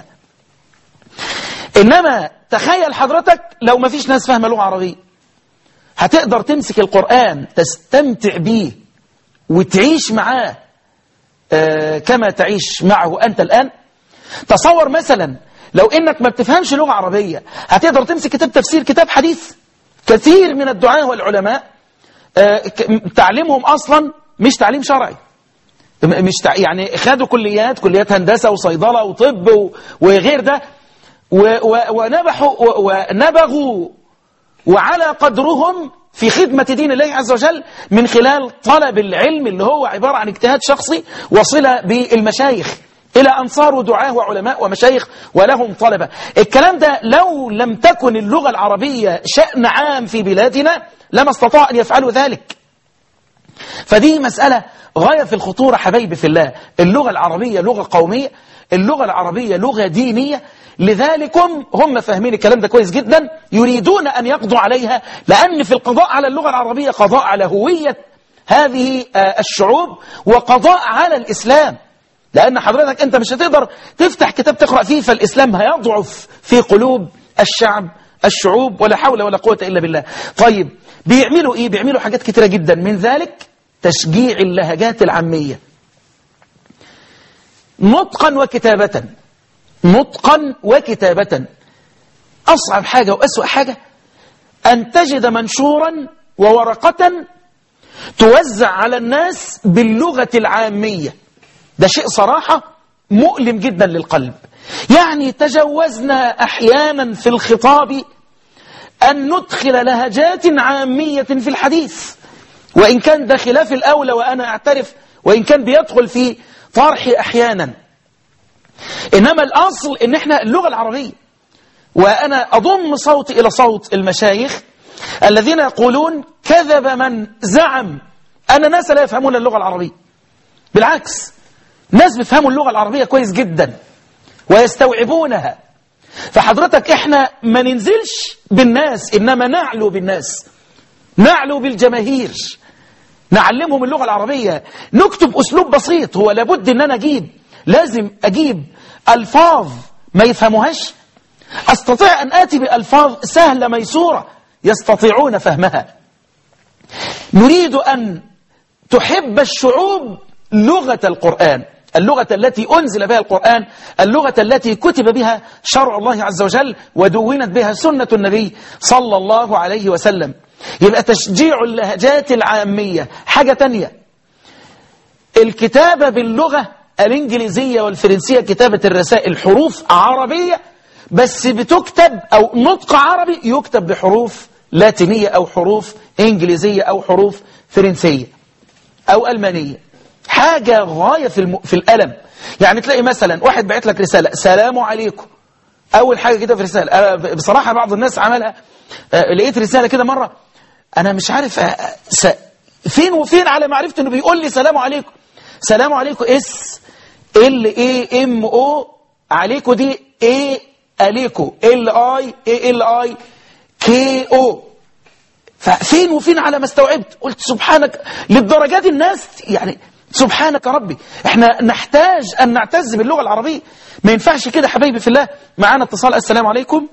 Speaker 1: إنما تخيل حضرتك لو ما فيش ناس فاهمة لغة عربية هتقدر تمسك القرآن تستمتع بيه وتعيش معاه آه كما تعيش معه أنت الآن تصور مثلا لو إنك ما بتفهمش لغة عربية هتقدر تمسك كتاب تفسير كتاب حديث كثير من الدعاة والعلماء آه ك- تعليمهم أصلا مش تعليم شرعي م- مش تع... يعني خدوا كليات كليات هندسة وصيدلة وطب و... وغير ده و... و... ونبحوا و... ونبغوا وعلى قدرهم في خدمة دين الله عز وجل من خلال طلب العلم اللي هو عبارة عن اجتهاد شخصي وصلة بالمشايخ إلى أن صاروا دعاة وعلماء ومشايخ ولهم طلبة الكلام ده لو لم تكن اللغة العربية شأن عام في بلادنا لما استطاع أن يفعلوا ذلك فدي مسألة غاية في الخطورة حبايبي في الله اللغة العربية لغة قومية اللغة العربية لغة دينية لذلكم هم فاهمين الكلام ده كويس جدا يريدون أن يقضوا عليها لأن في القضاء على اللغة العربية قضاء على هوية هذه آه، الشعوب وقضاء على الإسلام لأن حضرتك أنت مش هتقدر تفتح كتاب تقرأ فيه فالإسلام هيضعف في قلوب الشعب الشعوب ولا حول ولا قوة إلا بالله طيب بيعملوا إيه؟ بيعملوا حاجات كتيرة جدا من ذلك تشجيع اللهجات العامية نطقا وكتابة نطقا وكتابة أصعب حاجة وأسوأ حاجة أن تجد منشورا وورقة توزع على الناس باللغة العامية ده شيء صراحة مؤلم جدا للقلب يعني تجوزنا أحيانا في الخطاب أن ندخل لهجات عامية في الحديث وإن كان ده خلاف الأولى وأنا أعترف وإن كان بيدخل في طرح أحيانا إنما الأصل إن إحنا اللغة العربية وأنا أضم صوتي إلى صوت المشايخ الذين يقولون كذب من زعم أن ناس لا يفهمون اللغة العربية بالعكس ناس بيفهموا اللغة العربية كويس جدا ويستوعبونها فحضرتك احنا ما ننزلش بالناس إنما نعلو بالناس نعلو بالجماهير نعلمهم اللغة العربية نكتب أسلوب بسيط هو لابد أن أنا أجيب لازم أجيب ألفاظ ما يفهموهاش أستطيع أن آتي بألفاظ سهلة ميسورة يستطيعون فهمها نريد أن تحب الشعوب لغة القرآن اللغة التي أنزل بها القرآن اللغة التي كتب بها شرع الله عز وجل ودونت بها سنة النبي صلى الله عليه وسلم يبقى تشجيع اللهجات العامية حاجة تانية الكتابة باللغة الإنجليزية والفرنسية كتابة الرسائل حروف عربية بس بتكتب أو نطق عربي يكتب بحروف لاتينية أو حروف إنجليزية أو حروف فرنسية أو ألمانية حاجة غاية في, الم... في الألم يعني تلاقي مثلا واحد بعت لك رسالة سلام عليكم أول حاجة كده في رسالة أنا بصراحة بعض الناس عملها آه، لقيت رسالة كده مرة أنا مش عارف آه، س... فين وفين على معرفة أنه بيقول لي سلام عليكم سلام عليكم اس ال اي ام او عليكم دي اي عليكم ال اي اي ال اي كي او ففين وفين على ما استوعبت قلت سبحانك للدرجات دي الناس يعني سبحانك ربي احنا نحتاج ان نعتز باللغة العربية ما ينفعش كده حبايبي في الله معانا اتصال السلام عليكم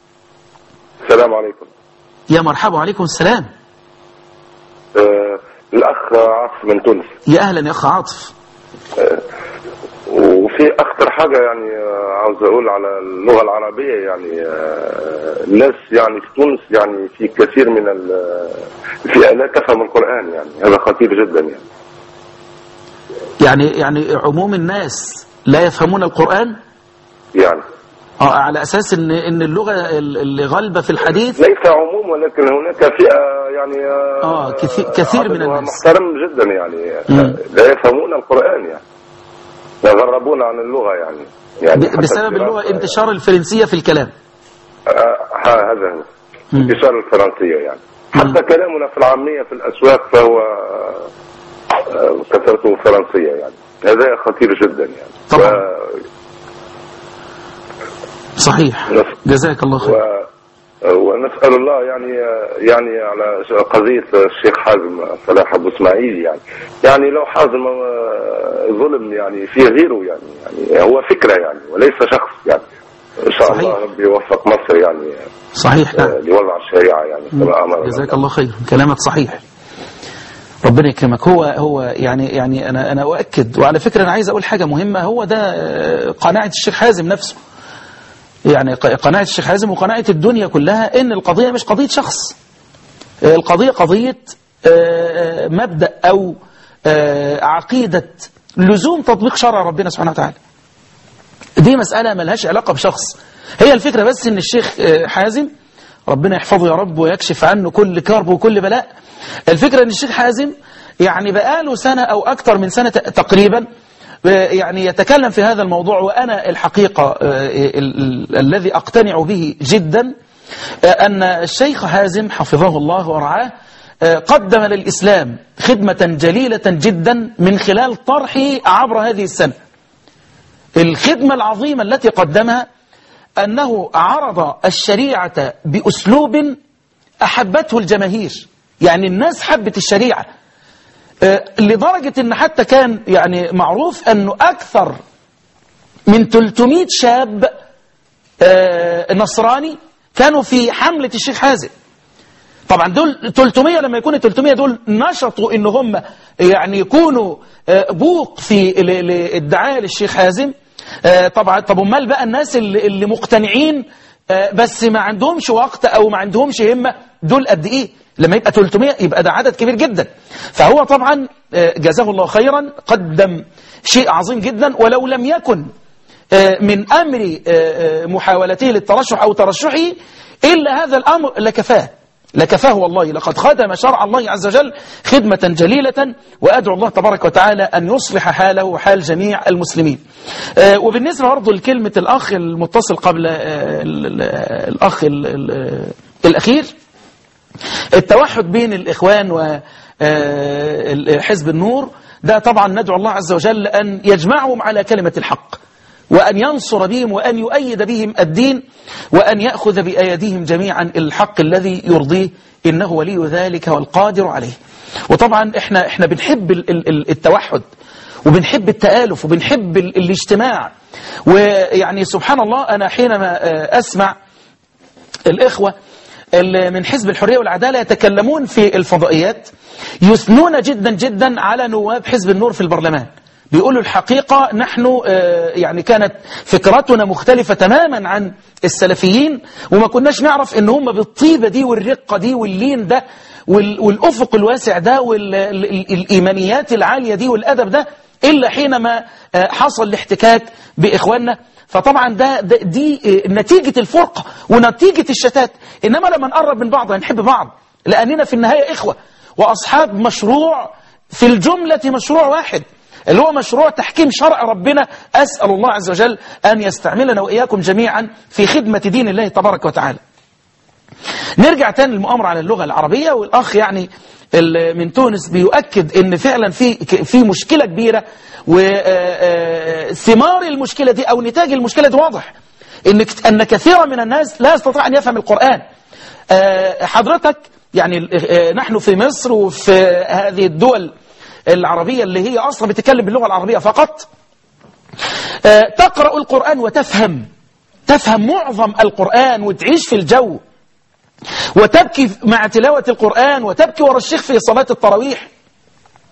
Speaker 2: السلام عليكم
Speaker 1: يا مرحبا وعليكم السلام
Speaker 2: آه الأخ عاصف من تونس
Speaker 1: يا اهلا يا اخ عاطف
Speaker 2: وفي اخطر حاجه يعني آه، عاوز اقول على اللغه العربيه يعني آه، الناس يعني في تونس يعني في كثير من ال- الفئه لا تفهم القران يعني هذا خطير جدا يعني
Speaker 1: يعني يعني عموم الناس لا يفهمون القرآن
Speaker 2: يعني
Speaker 1: آه على أساس إن إن اللغة اللي غالبة في الحديث
Speaker 2: ليس عموم ولكن هناك فئه يعني
Speaker 1: آه، كثير- كثير من
Speaker 2: عددها
Speaker 1: الناس.
Speaker 2: محترم جدا يعني
Speaker 1: مم.
Speaker 2: لا يفهمون القران يعني يغربون عن اللغه يعني يعني
Speaker 1: ب-
Speaker 2: حتى
Speaker 1: بسبب اللغة
Speaker 2: الدراسة
Speaker 1: انتشار الفرنسية في الكلام
Speaker 2: آه، ها- هذا هو
Speaker 1: مم.
Speaker 2: انتشار الفرنسية يعني
Speaker 1: مم.
Speaker 2: حتى كلامنا في العامية في الأسواق فهو آه، آه، كثرته فرنسية يعني هذا خطير جدا يعني
Speaker 1: طبعاً.
Speaker 2: و-
Speaker 1: صحيح
Speaker 2: نف-
Speaker 1: جزاك الله خير
Speaker 2: و- ونسأل الله يعني يعني على قضية الشيخ حازم صلاح أبو إسماعيل يعني يعني لو حازم آه، ظلم يعني في غيره يعني يعني هو فكرة يعني وليس شخص يعني إن شاء
Speaker 1: صحيح.
Speaker 2: الله ربي يوفق مصر يعني
Speaker 1: صحيح
Speaker 2: آه،
Speaker 1: نعم
Speaker 2: لوضع الشريعة يعني كما أمر
Speaker 1: جزاك الله خير كلامك صحيح ربنا يكرمك هو هو يعني يعني انا انا اؤكد وعلى فكره انا عايز اقول حاجه مهمه هو ده آه، قناعه الشيخ حازم نفسه يعني ق- قناعه الشيخ حازم وقناعه الدنيا كلها ان القضيه مش قضيه شخص آه، القضيه قضيه آه، مبدا او آه، عقيده لزوم تطبيق شرع ربنا سبحانه وتعالى دي مسألة ملهاش علاقة بشخص هي الفكرة بس ان الشيخ آه، حازم ربنا يحفظه يا رب ويكشف عنه كل كرب وكل بلاء الفكرة ان الشيخ حازم يعني بقاله سنة او اكتر من سنة تقريبا آه، يعني يتكلم في هذا الموضوع وانا الحقيقة آه، ال- ال- الذي اقتنع به جدا آه، ان الشيخ حازم حفظه الله ورعاه آه، قدم للإسلام خدمة جليلة جدا من خلال طرحه عبر هذه السنة الخدمة العظيمة التي قدمها أنه عرض الشريعة بأسلوب أحبته الجماهير يعني الناس حبت الشريعة آه، لدرجة أن حتى كان يعني معروف أنه أكثر من 300 شاب آه، نصراني كانوا في حملة الشيخ حازم طبعا دول 300 لما يكونوا 300 دول نشطوا ان هم يعني يكونوا آه، بوق في ل- ل- الدعايه للشيخ حازم آه، طبعا طب امال بقى الناس اللي, اللي مقتنعين آه، بس ما عندهمش وقت او ما عندهمش همه دول قد ايه لما يبقى 300 يبقى ده عدد كبير جدا فهو طبعا آه، جزاه الله خيرا قدم شيء عظيم جدا ولو لم يكن آه، من أمر آه، آه، محاولته للترشح أو ترشحه إلا هذا الأمر لكفاه لكفاه والله لقد خدم شرع الله عز وجل خدمة جليلة وأدعو الله تبارك وتعالى أن يصلح حاله وحال جميع المسلمين آه، وبالنسبة برضه لكلمة الأخ المتصل قبل آه، ال- ال- الأخ ال- ال- الأخير التوحد بين الإخوان وحزب النور ده طبعا ندعو الله عز وجل أن يجمعهم على كلمة الحق وأن ينصر بهم وأن يؤيد بهم الدين وأن يأخذ بأيديهم جميعا الحق الذي يرضيه إنه ولي ذلك والقادر عليه وطبعا احنا احنا بنحب ال- ال- ال- التوحد وبنحب التآلف وبنحب ال- الاجتماع ويعني سبحان الله أنا حينما آه، أسمع الإخوة اللي من حزب الحرية والعدالة يتكلمون في الفضائيات يثنون جدا جدا على نواب حزب النور في البرلمان بيقولوا الحقيقة نحن آه، يعني كانت فكرتنا مختلفة تماما عن السلفيين وما كناش نعرف ان هم بالطيبة دي والرقة دي واللين ده وال- والأفق الواسع ده والإيمانيات العالية دي والأدب ده إلا حينما آه، حصل الاحتكاك بإخواننا فطبعا ده, ده دي آه، نتيجة الفرقة ونتيجة الشتات إنما لما نقرب من بعض هنحب بعض لأننا في النهاية إخوة وأصحاب مشروع في الجملة مشروع واحد اللي هو مشروع تحكيم شرع ربنا أسأل الله عز وجل أن يستعملنا وإياكم جميعا في خدمة دين الله تبارك وتعالى نرجع تاني للمؤامرة على اللغة العربية والأخ يعني ال- من تونس بيؤكد ان فعلا في في مشكلة كبيرة وثمار المشكلة دي او نتاج المشكلة دي واضح ان ان كثيرا من الناس لا يستطيع ان يفهم القرآن آه، حضرتك يعني آه، نحن في مصر وفي هذه الدول العربية اللي هي اصلا بتتكلم باللغة العربية فقط آه، تقرأ القرآن وتفهم تفهم معظم القرآن وتعيش في الجو وتبكي مع تلاوة القرآن وتبكي ورا الشيخ في صلاة التراويح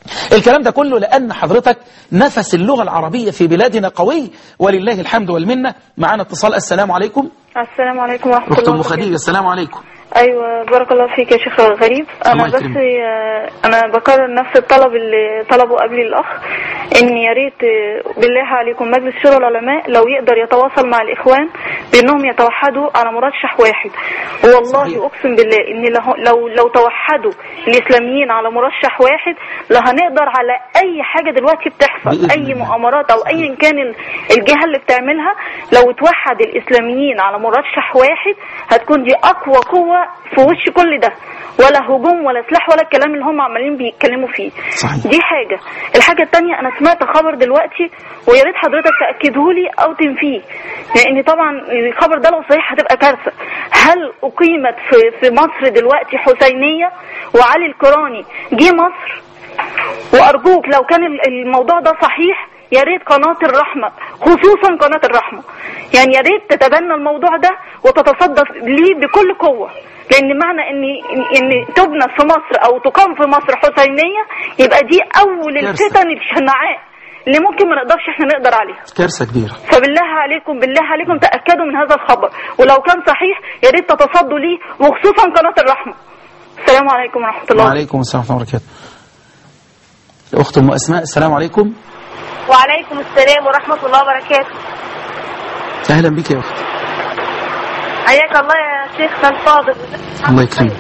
Speaker 1: الكلام ده كله لأن حضرتك نفس اللغة العربية في بلادنا قوي ولله الحمد والمنة معنا اتصال السلام عليكم
Speaker 4: السلام عليكم ورحمة
Speaker 1: أخت
Speaker 4: الله
Speaker 1: أم
Speaker 4: وبركاته
Speaker 1: خديجة السلام عليكم
Speaker 4: أيوة بارك الله فيك يا شيخ غريب
Speaker 1: الله
Speaker 4: أنا بس
Speaker 1: يكرمك.
Speaker 4: آه، أنا بكرر نفس الطلب اللي طلبه قبلي الأخ إن يا ريت آه، بالله عليكم مجلس شورى العلماء لو يقدر يتواصل مع الإخوان بأنهم يتوحدوا على مرشح واحد والله
Speaker 1: صحيح.
Speaker 4: أقسم بالله إن له- لو لو توحدوا الإسلاميين على مرشح واحد لهنقدر على أي حاجة دلوقتي بتحصل
Speaker 1: بإذن
Speaker 4: أي
Speaker 1: الله.
Speaker 4: مؤامرات أو أيا كان ال- الجهة اللي بتعملها لو توحد الإسلاميين على مرشح واحد هتكون دي أقوى قوة في وش كل ده ولا هجوم ولا سلاح ولا الكلام اللي هم عمالين بيتكلموا فيه
Speaker 1: صحيح.
Speaker 4: دي حاجة الحاجة التانية أنا سمعت خبر دلوقتي ويا ريت حضرتك تأكدهولي أو تنفيه لأن طبعا الخبر ده لو صحيح هتبقى كارثة هل أقيمت في في مصر دلوقتي حسينية وعلي الكراني جه مصر وارجوك لو كان ال- الموضوع ده صحيح يا ريت قناة الرحمة خصوصا قناة الرحمة يعني يا ريت تتبنى الموضوع ده وتتصدى ليه بكل قوة لان معنى ان ان تبنى في مصر او تقام في مصر حسينية يبقى دي اول
Speaker 1: كارثة.
Speaker 4: الفتن الشنعاء اللي ممكن ما نقدرش احنا نقدر عليها
Speaker 1: كارثة كبيرة
Speaker 4: فبالله عليكم بالله عليكم تأكدوا من هذا الخبر ولو كان صحيح يا ريت تتصدوا ليه وخصوصا قناة الرحمة السلام عليكم ورحمة الله
Speaker 1: وعليكم السلام ورحمة الله وبركاته الأخت أم أسماء السلام عليكم
Speaker 5: وعليكم السلام ورحمة الله وبركاته
Speaker 1: أهلا بك يا أخت
Speaker 5: حياك الله يا شيخنا الفاضل
Speaker 1: الله يكرمك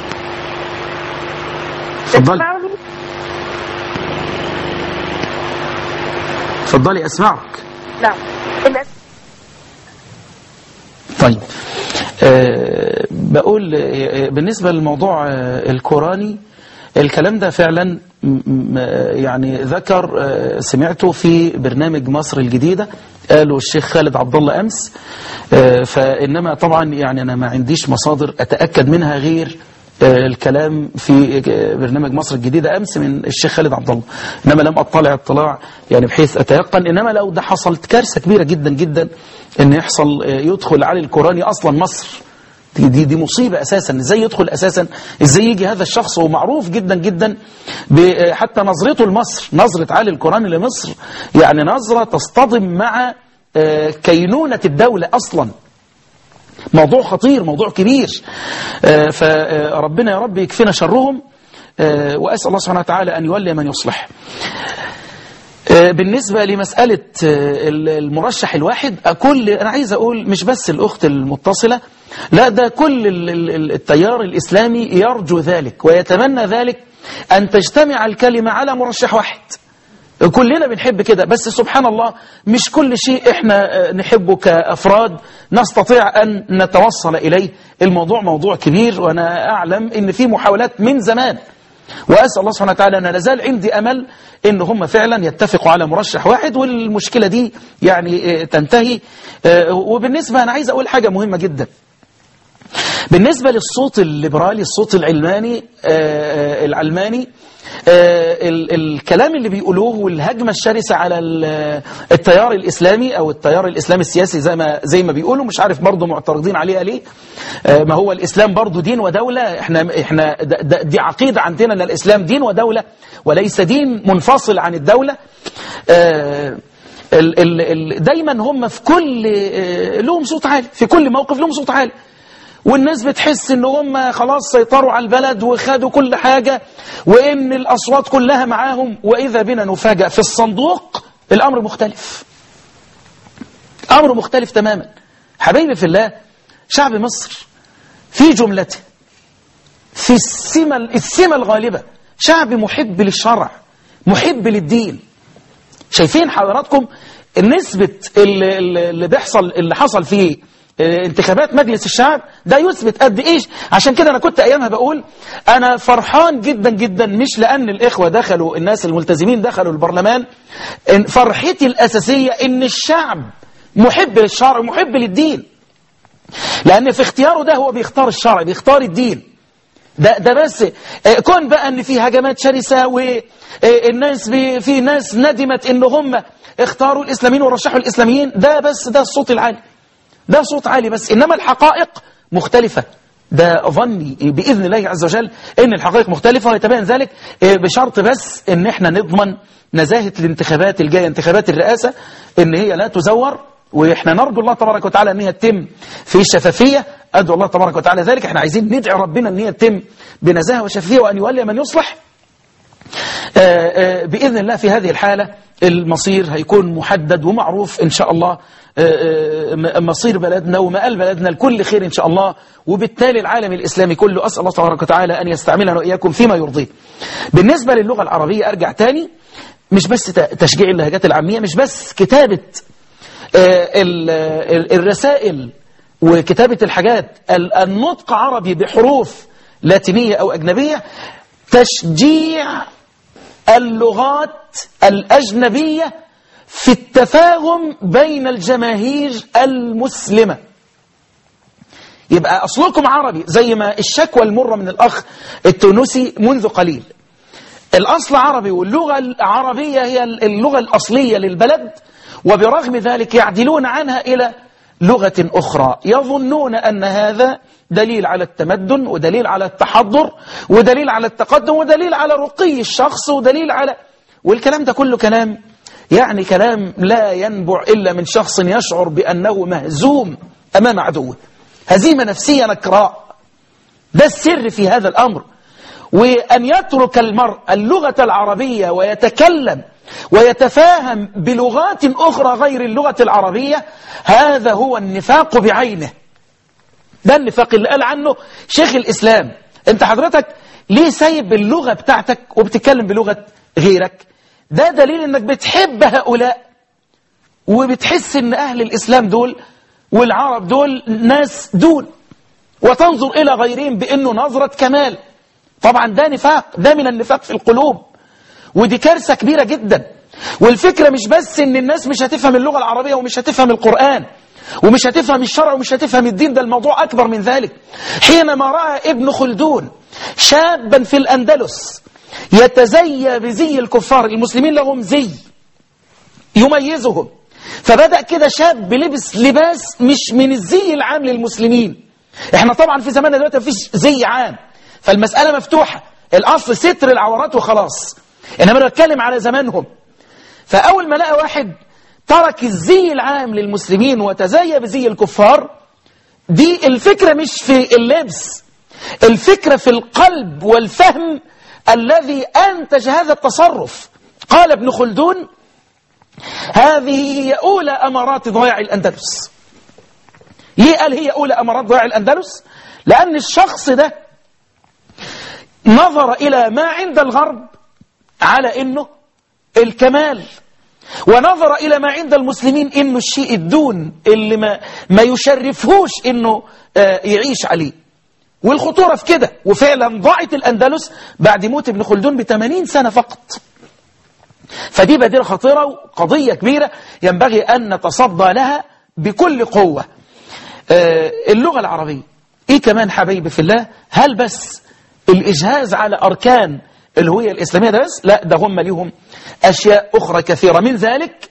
Speaker 1: اتفضلي
Speaker 5: تسمعني؟
Speaker 1: اتفضلي أسمعك
Speaker 5: نعم
Speaker 1: طيب أه بقول آه، بالنسبة للموضوع آه، القراني الكلام ده فعلا م- م- يعني ذكر آه، سمعته في برنامج مصر الجديدة قاله الشيخ خالد عبد الله أمس آه، فإنما طبعا يعني أنا ما عنديش مصادر أتأكد منها غير آه، الكلام في آه، برنامج مصر الجديدة أمس من الشيخ خالد عبد الله إنما لم أطلع اطلاع يعني بحيث أتيقن إنما لو ده حصلت كارثة كبيرة جدا جدا إن يحصل آه، يدخل علي القراني أصلا مصر دي, دي, دي مصيبة أساسا إزاي يدخل أساسا إزاي يجي هذا الشخص هو معروف جدا جدا ب- حتى نظرته لمصر نظرة علي القرآن لمصر يعني نظرة تصطدم مع آه، كينونة الدولة أصلا موضوع خطير موضوع كبير آه، فربنا يا رب يكفينا شرهم آه، وأسأل الله سبحانه وتعالى أن يولي من يصلح آه، بالنسبة لمسألة آه، المرشح الواحد أقول أنا عايز أقول مش بس الأخت المتصلة لا ده كل ال- ال- التيار الإسلامي يرجو ذلك ويتمنى ذلك أن تجتمع الكلمة على مرشح واحد كلنا بنحب كده بس سبحان الله مش كل شيء احنا آه، نحبه كأفراد نستطيع أن نتوصل إليه الموضوع موضوع كبير وأنا أعلم أن في محاولات من زمان وأسأل الله سبحانه وتعالى أن لازال عندي أمل أن هم فعلا يتفقوا على مرشح واحد والمشكلة دي يعني آه، تنتهي آه، وبالنسبة أنا عايز أقول حاجة مهمة جدا بالنسبة للصوت الليبرالي الصوت العلماني آه، آه، العلماني آه، ال- الكلام اللي بيقولوه والهجمة الشرسة على ال- التيار الإسلامي أو التيار الإسلامي السياسي زي ما زي ما بيقولوا مش عارف برضه معترضين عليها ليه آه، ما هو الإسلام برضه دين ودولة احنا احنا د- د- دي عقيدة عندنا أن الإسلام دين ودولة وليس دين منفصل عن الدولة آه، ال ال ال دايما هم في كل آه، لهم صوت عالي في كل موقف لهم صوت عالي والناس بتحس ان هم خلاص سيطروا على البلد وخدوا كل حاجة وان الاصوات كلها معاهم واذا بنا نفاجأ في الصندوق الامر مختلف امر مختلف تماما حبايبي في الله شعب مصر في جملته في السمة السمة الغالبة شعب محب للشرع محب للدين شايفين حضراتكم نسبة اللي, اللي بيحصل اللي حصل في انتخابات مجلس الشعب ده يثبت قد ايش عشان كده انا كنت ايامها بقول انا فرحان جدا جدا مش لان الاخوة دخلوا الناس الملتزمين دخلوا البرلمان إن فرحتي الاساسية ان الشعب محب للشرع ومحب للدين لان في اختياره ده هو بيختار الشرع بيختار الدين ده ده بس آه، كون بقى ان في هجمات شرسه والناس في ناس ندمت ان هم اختاروا الاسلاميين ورشحوا الاسلاميين ده بس ده الصوت العالي ده صوت عالي بس انما الحقائق مختلفه ده ظني بإذن الله عز وجل ان الحقائق مختلفة ويتبين ذلك بشرط بس ان احنا نضمن نزاهة الانتخابات الجاية انتخابات الرئاسة ان هي لا تزور واحنا نرجو الله تبارك وتعالى ان هي تتم في الشفافية ادعو الله تبارك وتعالى ذلك احنا عايزين ندعي ربنا ان هي تتم بنزاهة وشفافية وان يولي من يصلح آآ آآ بإذن الله في هذه الحالة المصير هيكون محدد ومعروف إن شاء الله آآ مصير بلدنا ومآل بلدنا لكل خير إن شاء الله وبالتالي العالم الإسلامي كله أسأل الله تبارك وتعالى أن يستعملنا وإياكم فيما يرضيه بالنسبة للغة العربية أرجع تاني مش بس تشجيع اللهجات العامية مش بس كتابة الرسائل وكتابة الحاجات النطق عربي بحروف لاتينية أو أجنبية تشجيع اللغات الأجنبية في التفاهم بين الجماهير المسلمة يبقى أصلكم عربي زي ما الشكوى المرة من الأخ التونسي منذ قليل الأصل عربي واللغة العربية هي اللغة الأصلية للبلد وبرغم ذلك يعدلون عنها إلى لغة أخرى يظنون أن هذا دليل على التمدن ودليل على التحضر ودليل على التقدم ودليل على رقي الشخص ودليل على والكلام ده كله كلام يعني كلام لا ينبع إلا من شخص يشعر بأنه مهزوم أمام عدوه هزيمة نفسية نكراء ده السر في هذا الأمر وأن يترك المرء اللغة العربية ويتكلم ويتفاهم بلغات أخرى غير اللغة العربية هذا هو النفاق بعينه ده النفاق اللي قال عنه شيخ الإسلام انت حضرتك ليه سايب اللغة بتاعتك وبتتكلم بلغة غيرك ده دليل انك بتحب هؤلاء وبتحس ان اهل الإسلام دول والعرب دول ناس دون وتنظر إلى غيرهم بأنه نظرة كمال طبعا ده نفاق ده من النفاق في القلوب ودي كارثة كبيرة جدا والفكرة مش بس ان الناس مش هتفهم اللغة العربية ومش هتفهم القرآن ومش هتفهم الشرع ومش هتفهم الدين ده الموضوع أكبر من ذلك حينما رأى ابن خلدون شابا في الأندلس يتزي بزي الكفار المسلمين لهم زي يميزهم فبدأ كده شاب لبس لباس مش من الزي العام للمسلمين احنا طبعا في زماننا دلوقتي مفيش زي عام فالمسألة مفتوحة الأصل ستر العورات وخلاص إنما أنا بتكلم على زمانهم فأول ما لقى واحد ترك الزي العام للمسلمين وتزي بزي الكفار دي الفكرة مش في اللبس الفكرة في القلب والفهم الذي أنتج هذا التصرف قال ابن خلدون هذه هي أولى أمارات ضياع الأندلس ليه قال هي أولى أمارات ضياع الأندلس لأن الشخص ده نظر إلى ما عند الغرب على إنه الكمال ونظر إلى ما عند المسلمين إنه الشيء الدون اللي ما, ما يشرفهوش إنه آه يعيش عليه والخطورة في كده وفعلا ضاعت الأندلس بعد موت ابن خلدون ب 80 سنة فقط فدي بادرة خطيرة وقضية كبيرة ينبغي أن نتصدى لها بكل قوة آه اللغة العربية إيه كمان حبيبي في الله هل بس الإجهاز على أركان الهوية الإسلامية ده بس لا ده هم ليهم أشياء أخرى كثيرة من ذلك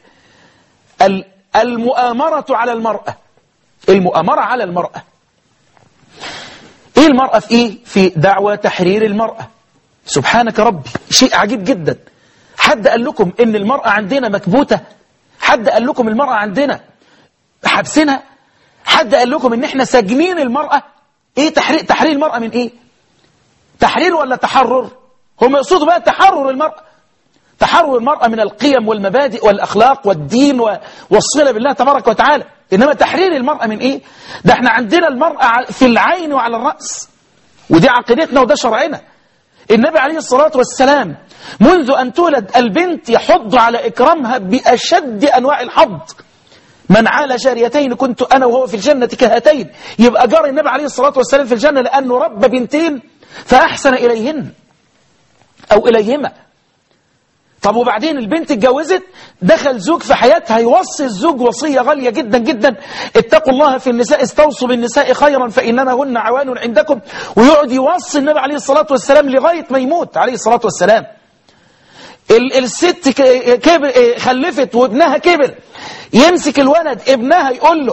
Speaker 1: المؤامرة على المرأة المؤامرة على المرأة إيه المرأة في إيه في دعوة تحرير المرأة سبحانك ربي شيء عجيب جدا حد قال لكم إن المرأة عندنا مكبوتة حد قال لكم المرأة عندنا حبسنا حد قال لكم إن إحنا ساجنين المرأة إيه تحرير, تحرير المرأة من إيه تحرير ولا تحرر هم يقصدوا بقى تحرر المرأة تحرر المرأة من القيم والمبادئ والأخلاق والدين والصلة بالله تبارك وتعالى إنما تحرير المرأة من إيه ده احنا عندنا المرأة في العين وعلى الرأس ودي عقيدتنا وده شرعنا النبي عليه الصلاة والسلام منذ أن تولد البنت يحض على إكرامها بأشد أنواع الحض من عال جاريتين كنت أنا وهو في الجنة كهاتين يبقى جار النبي عليه الصلاة والسلام في الجنة لأنه رب بنتين فأحسن إليهن أو إليهما طب وبعدين البنت اتجوزت دخل زوج في حياتها يوصي الزوج وصية غالية جدا جدا اتقوا الله في النساء استوصوا بالنساء خيرا فإنما هن عوان عندكم ويقعد يوصي النبي عليه الصلاة والسلام لغاية ما يموت عليه الصلاة والسلام الست كبر خلفت وابنها كبر يمسك الولد ابنها يقول له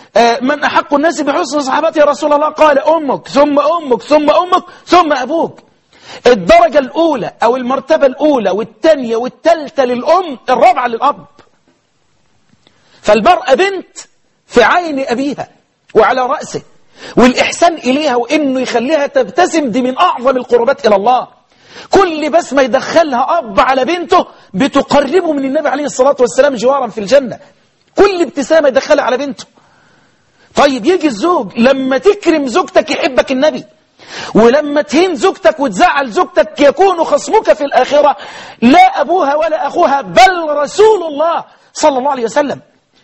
Speaker 1: آه، من أحق الناس بحسن صحابتي يا رسول الله قال أمك ثم أمك ثم أمك ثم أبوك الدرجة الأولى أو المرتبة الأولى والثانية والثالثة للأم الرابعة للأب فالمرأة بنت في عين أبيها وعلى رأسه والإحسان إليها وإنه يخليها تبتسم دي من أعظم القربات إلى الله كل بسمة يدخلها أب على بنته بتقربه من النبي عليه الصلاة والسلام جوارا في الجنة كل ابتسامة يدخلها على بنته طيب يجي الزوج لما تكرم زوجتك يحبك النبي ولما تهين زوجتك وتزعل زوجتك يكون خصمك في الآخرة لا أبوها ولا أخوها بل رسول الله صلى الله عليه وسلم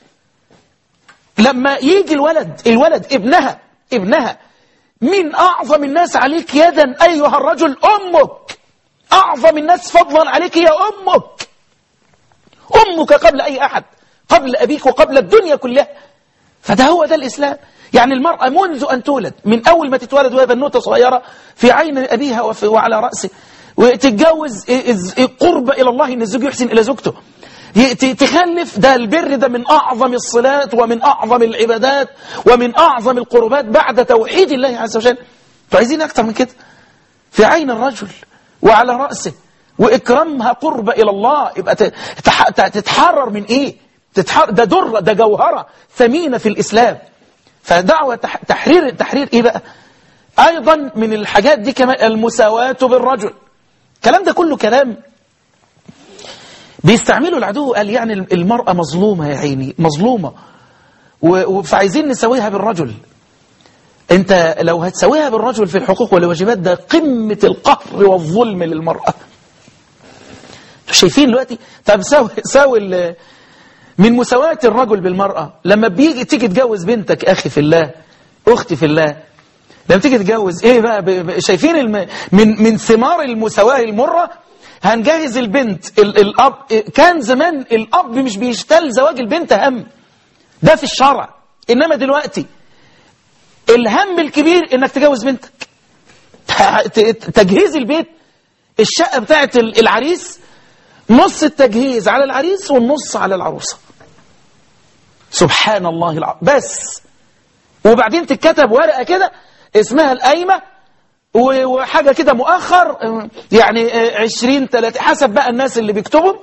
Speaker 1: لما يجي الولد الولد ابنها ابنها من أعظم الناس عليك يدا أيها الرجل أمك أعظم الناس فضلا عليك يا أمك أمك قبل أي أحد قبل أبيك وقبل الدنيا كلها فده هو ده الإسلام يعني المرأة منذ أن تولد من أول ما تتولد وهي بنوتة صغيرة في عين أبيها وفي وعلى رأسه وتتجوز قرب إلى الله إن الزوج يحسن إلى زوجته تخلف ده البر ده من أعظم الصلاة ومن أعظم العبادات ومن أعظم القربات بعد توحيد الله عز وجل فعايزين أكتر من كده في عين الرجل وعلى رأسه وإكرامها قرب إلى الله يبقى تتحرر من إيه تتحرر ده درة ده جوهرة ثمينة في الإسلام فدعوة تحرير تحرير إيه بقى أيضا من الحاجات دي كمان المساواة بالرجل الكلام ده كله كلام بيستعملوا العدو قال يعني المرأة مظلومة يا عيني مظلومة فعايزين نسويها بالرجل انت لو هتسويها بالرجل في الحقوق والواجبات ده قمة القهر والظلم للمرأة شايفين دلوقتي طب ساوي ساوي من مساواة الرجل بالمرأة لما بيجي تيجي تجوز بنتك أخي في الله أختي في الله لما تيجي تجوز إيه بقى ب... ب... شايفين الم... من من ثمار المساواة المرة هنجهز البنت ال... الأب كان زمان الأب مش بيشتل زواج البنت هم ده في الشرع إنما دلوقتي الهم الكبير إنك تجوز بنتك تجهيز البيت الشقة بتاعت العريس نص التجهيز على العريس والنص على العروسة سبحان الله العظيم بس وبعدين تتكتب ورقة كده اسمها القايمة وحاجة كده مؤخر يعني عشرين تلاتين حسب بقى الناس اللي بيكتبوا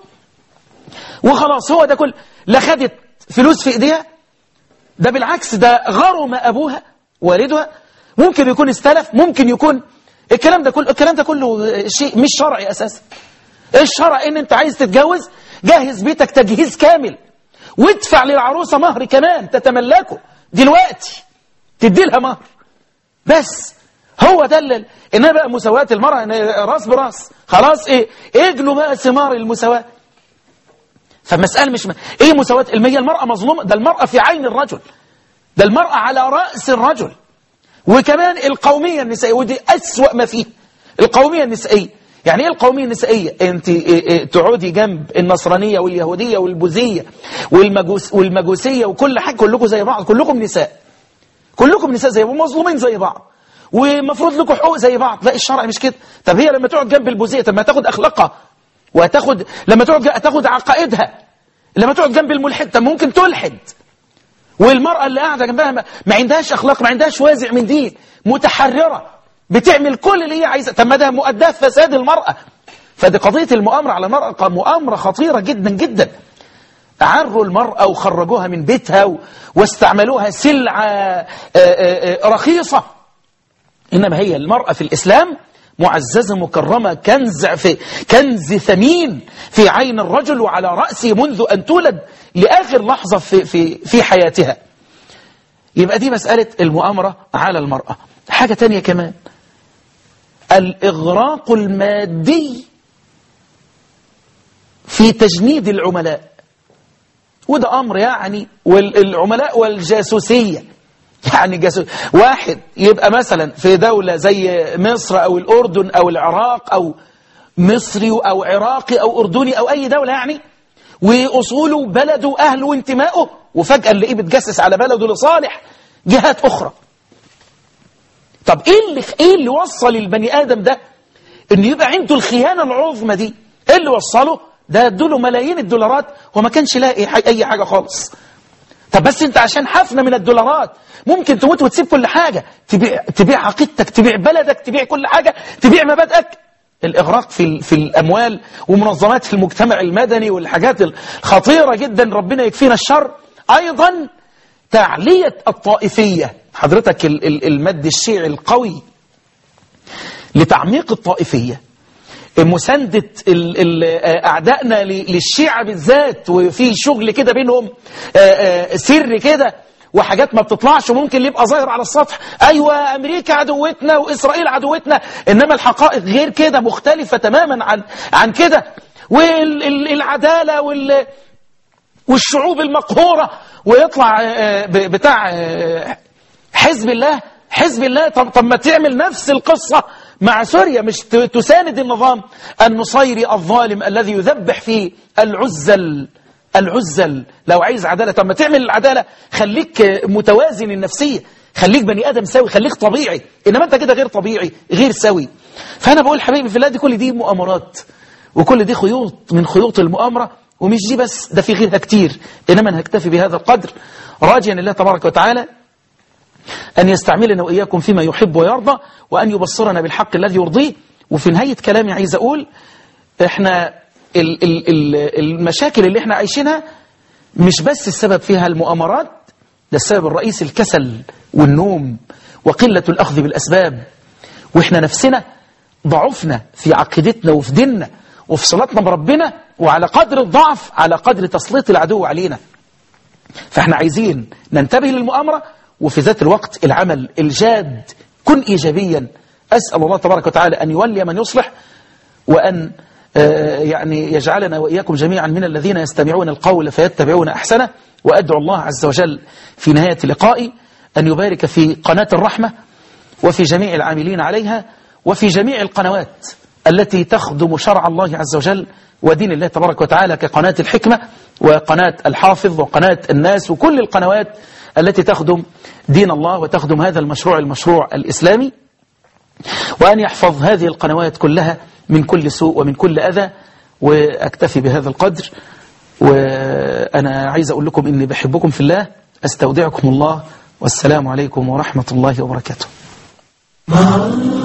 Speaker 1: وخلاص هو ده كل لا خدت فلوس في ايديها ده بالعكس ده غرم أبوها والدها ممكن يكون استلف ممكن يكون الكلام ده كله الكلام ده كله شيء مش شرعي أساسا الشرع ان انت عايز تتجوز جهز بيتك تجهيز كامل وادفع للعروسة مهر كمان تتملكه دلوقتي تدي لها مهر بس هو ده اللي انها بقى مساواة المرأة إن راس براس خلاص ايه اجلوا بقى ثمار المساواة فالمسألة مش م... ايه مساواة المية المرأة مظلومة ده المرأة في عين الرجل ده المرأة على رأس الرجل وكمان القومية النسائية ودي أسوأ ما فيه القومية النسائية يعني ايه القومية النسائية انت تقعدي جنب النصرانية واليهودية والبوذية والمجوس والمجوسية وكل حاجة كلكم زي بعض كلكم نساء كلكم نساء زي بعض مظلومين زي بعض ومفروض لكم حقوق زي بعض لا الشرع مش كده طب هي لما تقعد جنب البوذية طب ما تاخد اخلاقها وهتاخد لما تقعد تاخد عقائدها لما تقعد جنب الملحد طب ممكن تلحد والمرأة اللي قاعدة جنبها ما, ما عندهاش اخلاق ما عندهاش وازع من دين متحررة بتعمل كل اللي هي عايزة طب ما ده مؤداه فساد المرأة فدي قضية المؤامرة على المرأة مؤامرة خطيرة جدا جدا عروا المرأة وخرجوها من بيتها و... واستعملوها سلعة آآ آآ رخيصة إنما هي المرأة في الإسلام معززة مكرمة كنز في كنز ثمين في عين الرجل وعلى رأسه منذ أن تولد لآخر لحظة في, في, في حياتها يبقى دي مسألة المؤامرة على المرأة حاجة تانية كمان الإغراق المادي في تجنيد العملاء وده أمر يعني والعملاء والجاسوسية يعني جاسوس واحد يبقى مثلا في دولة زي مصر أو الأردن أو العراق أو مصري أو عراقي أو أردني أو أي دولة يعني وأصوله بلده أهله وانتمائه وفجأة نلاقيه بتجسس على بلده لصالح جهات أخرى طب إيه اللي, إيه اللي وصل البني آدم ده إنه يبقى عنده الخيانة العظمى دي إيه اللي وصله ده ادوله ملايين الدولارات وما كانش لاقي أي حاجة خالص طب بس انت عشان حفنة من الدولارات ممكن تموت وتسيب كل حاجة تبيع, تبيع عقيدتك تبيع بلدك تبيع كل حاجة تبيع مبادئك الإغراق في, ال- في الأموال ومنظمات المجتمع المدني والحاجات الخطيرة جدا ربنا يكفينا الشر أيضا تعلية الطائفية حضرتك ال- ال- المد الشيعي القوي لتعميق الطائفية مساندة ال- ال- أعدائنا ل- للشيعة بالذات وفي شغل كده بينهم آه، آه، سر كده وحاجات ما بتطلعش وممكن يبقى ظاهر على السطح أيوة أمريكا عدوتنا وإسرائيل عدوتنا إنما الحقائق غير كده مختلفة تماما عن عن كده والعدالة وال والشعوب المقهورة ويطلع آه، ب- بتاع آه، حزب الله حزب الله طب, طب ما تعمل نفس القصة مع سوريا مش ت- تساند النظام النصيري الظالم الذي يذبح فيه العزل العزل لو عايز عدالة طب ما تعمل العدالة خليك آه، متوازن النفسية خليك بني آدم سوي خليك طبيعي إنما أنت كده غير طبيعي غير سوي فأنا بقول حبيبي في الله دي كل دي مؤامرات وكل دي خيوط من خيوط المؤامرة ومش دي بس ده في غيرها كتير إنما نكتفي بهذا القدر راجيا الله تبارك وتعالى أن يستعملنا وإياكم فيما يحب ويرضى وأن يبصرنا بالحق الذي يرضيه وفي نهاية كلامي عايز أقول إحنا ال ال ال المشاكل اللي إحنا عايشينها مش بس السبب فيها المؤامرات ده السبب الرئيسي الكسل والنوم وقلة الأخذ بالأسباب وإحنا نفسنا ضعفنا في عقيدتنا وفي ديننا وفي صلاتنا بربنا وعلى قدر الضعف على قدر تسليط العدو علينا فاحنا عايزين ننتبه للمؤامرة وفي ذات الوقت العمل الجاد كن إيجابيا أسأل الله تبارك وتعالى أن يولي من يصلح وأن آه، يعني يجعلنا وإياكم جميعا من الذين يستمعون القول فيتبعون أحسنه وأدعو الله عز وجل في نهاية لقائي أن يبارك في قناة الرحمة وفي جميع العاملين عليها وفي جميع القنوات التي تخدم شرع الله عز وجل ودين الله تبارك وتعالى كقناة الحكمة وقناة الحافظ وقناة الناس وكل القنوات التي تخدم دين الله وتخدم هذا المشروع المشروع الإسلامي وأن يحفظ هذه القنوات كلها من كل سوء ومن كل أذى وأكتفي بهذا القدر وأنا عايز أقول لكم إني بحبكم في الله أستودعكم الله والسلام عليكم ورحمة الله وبركاته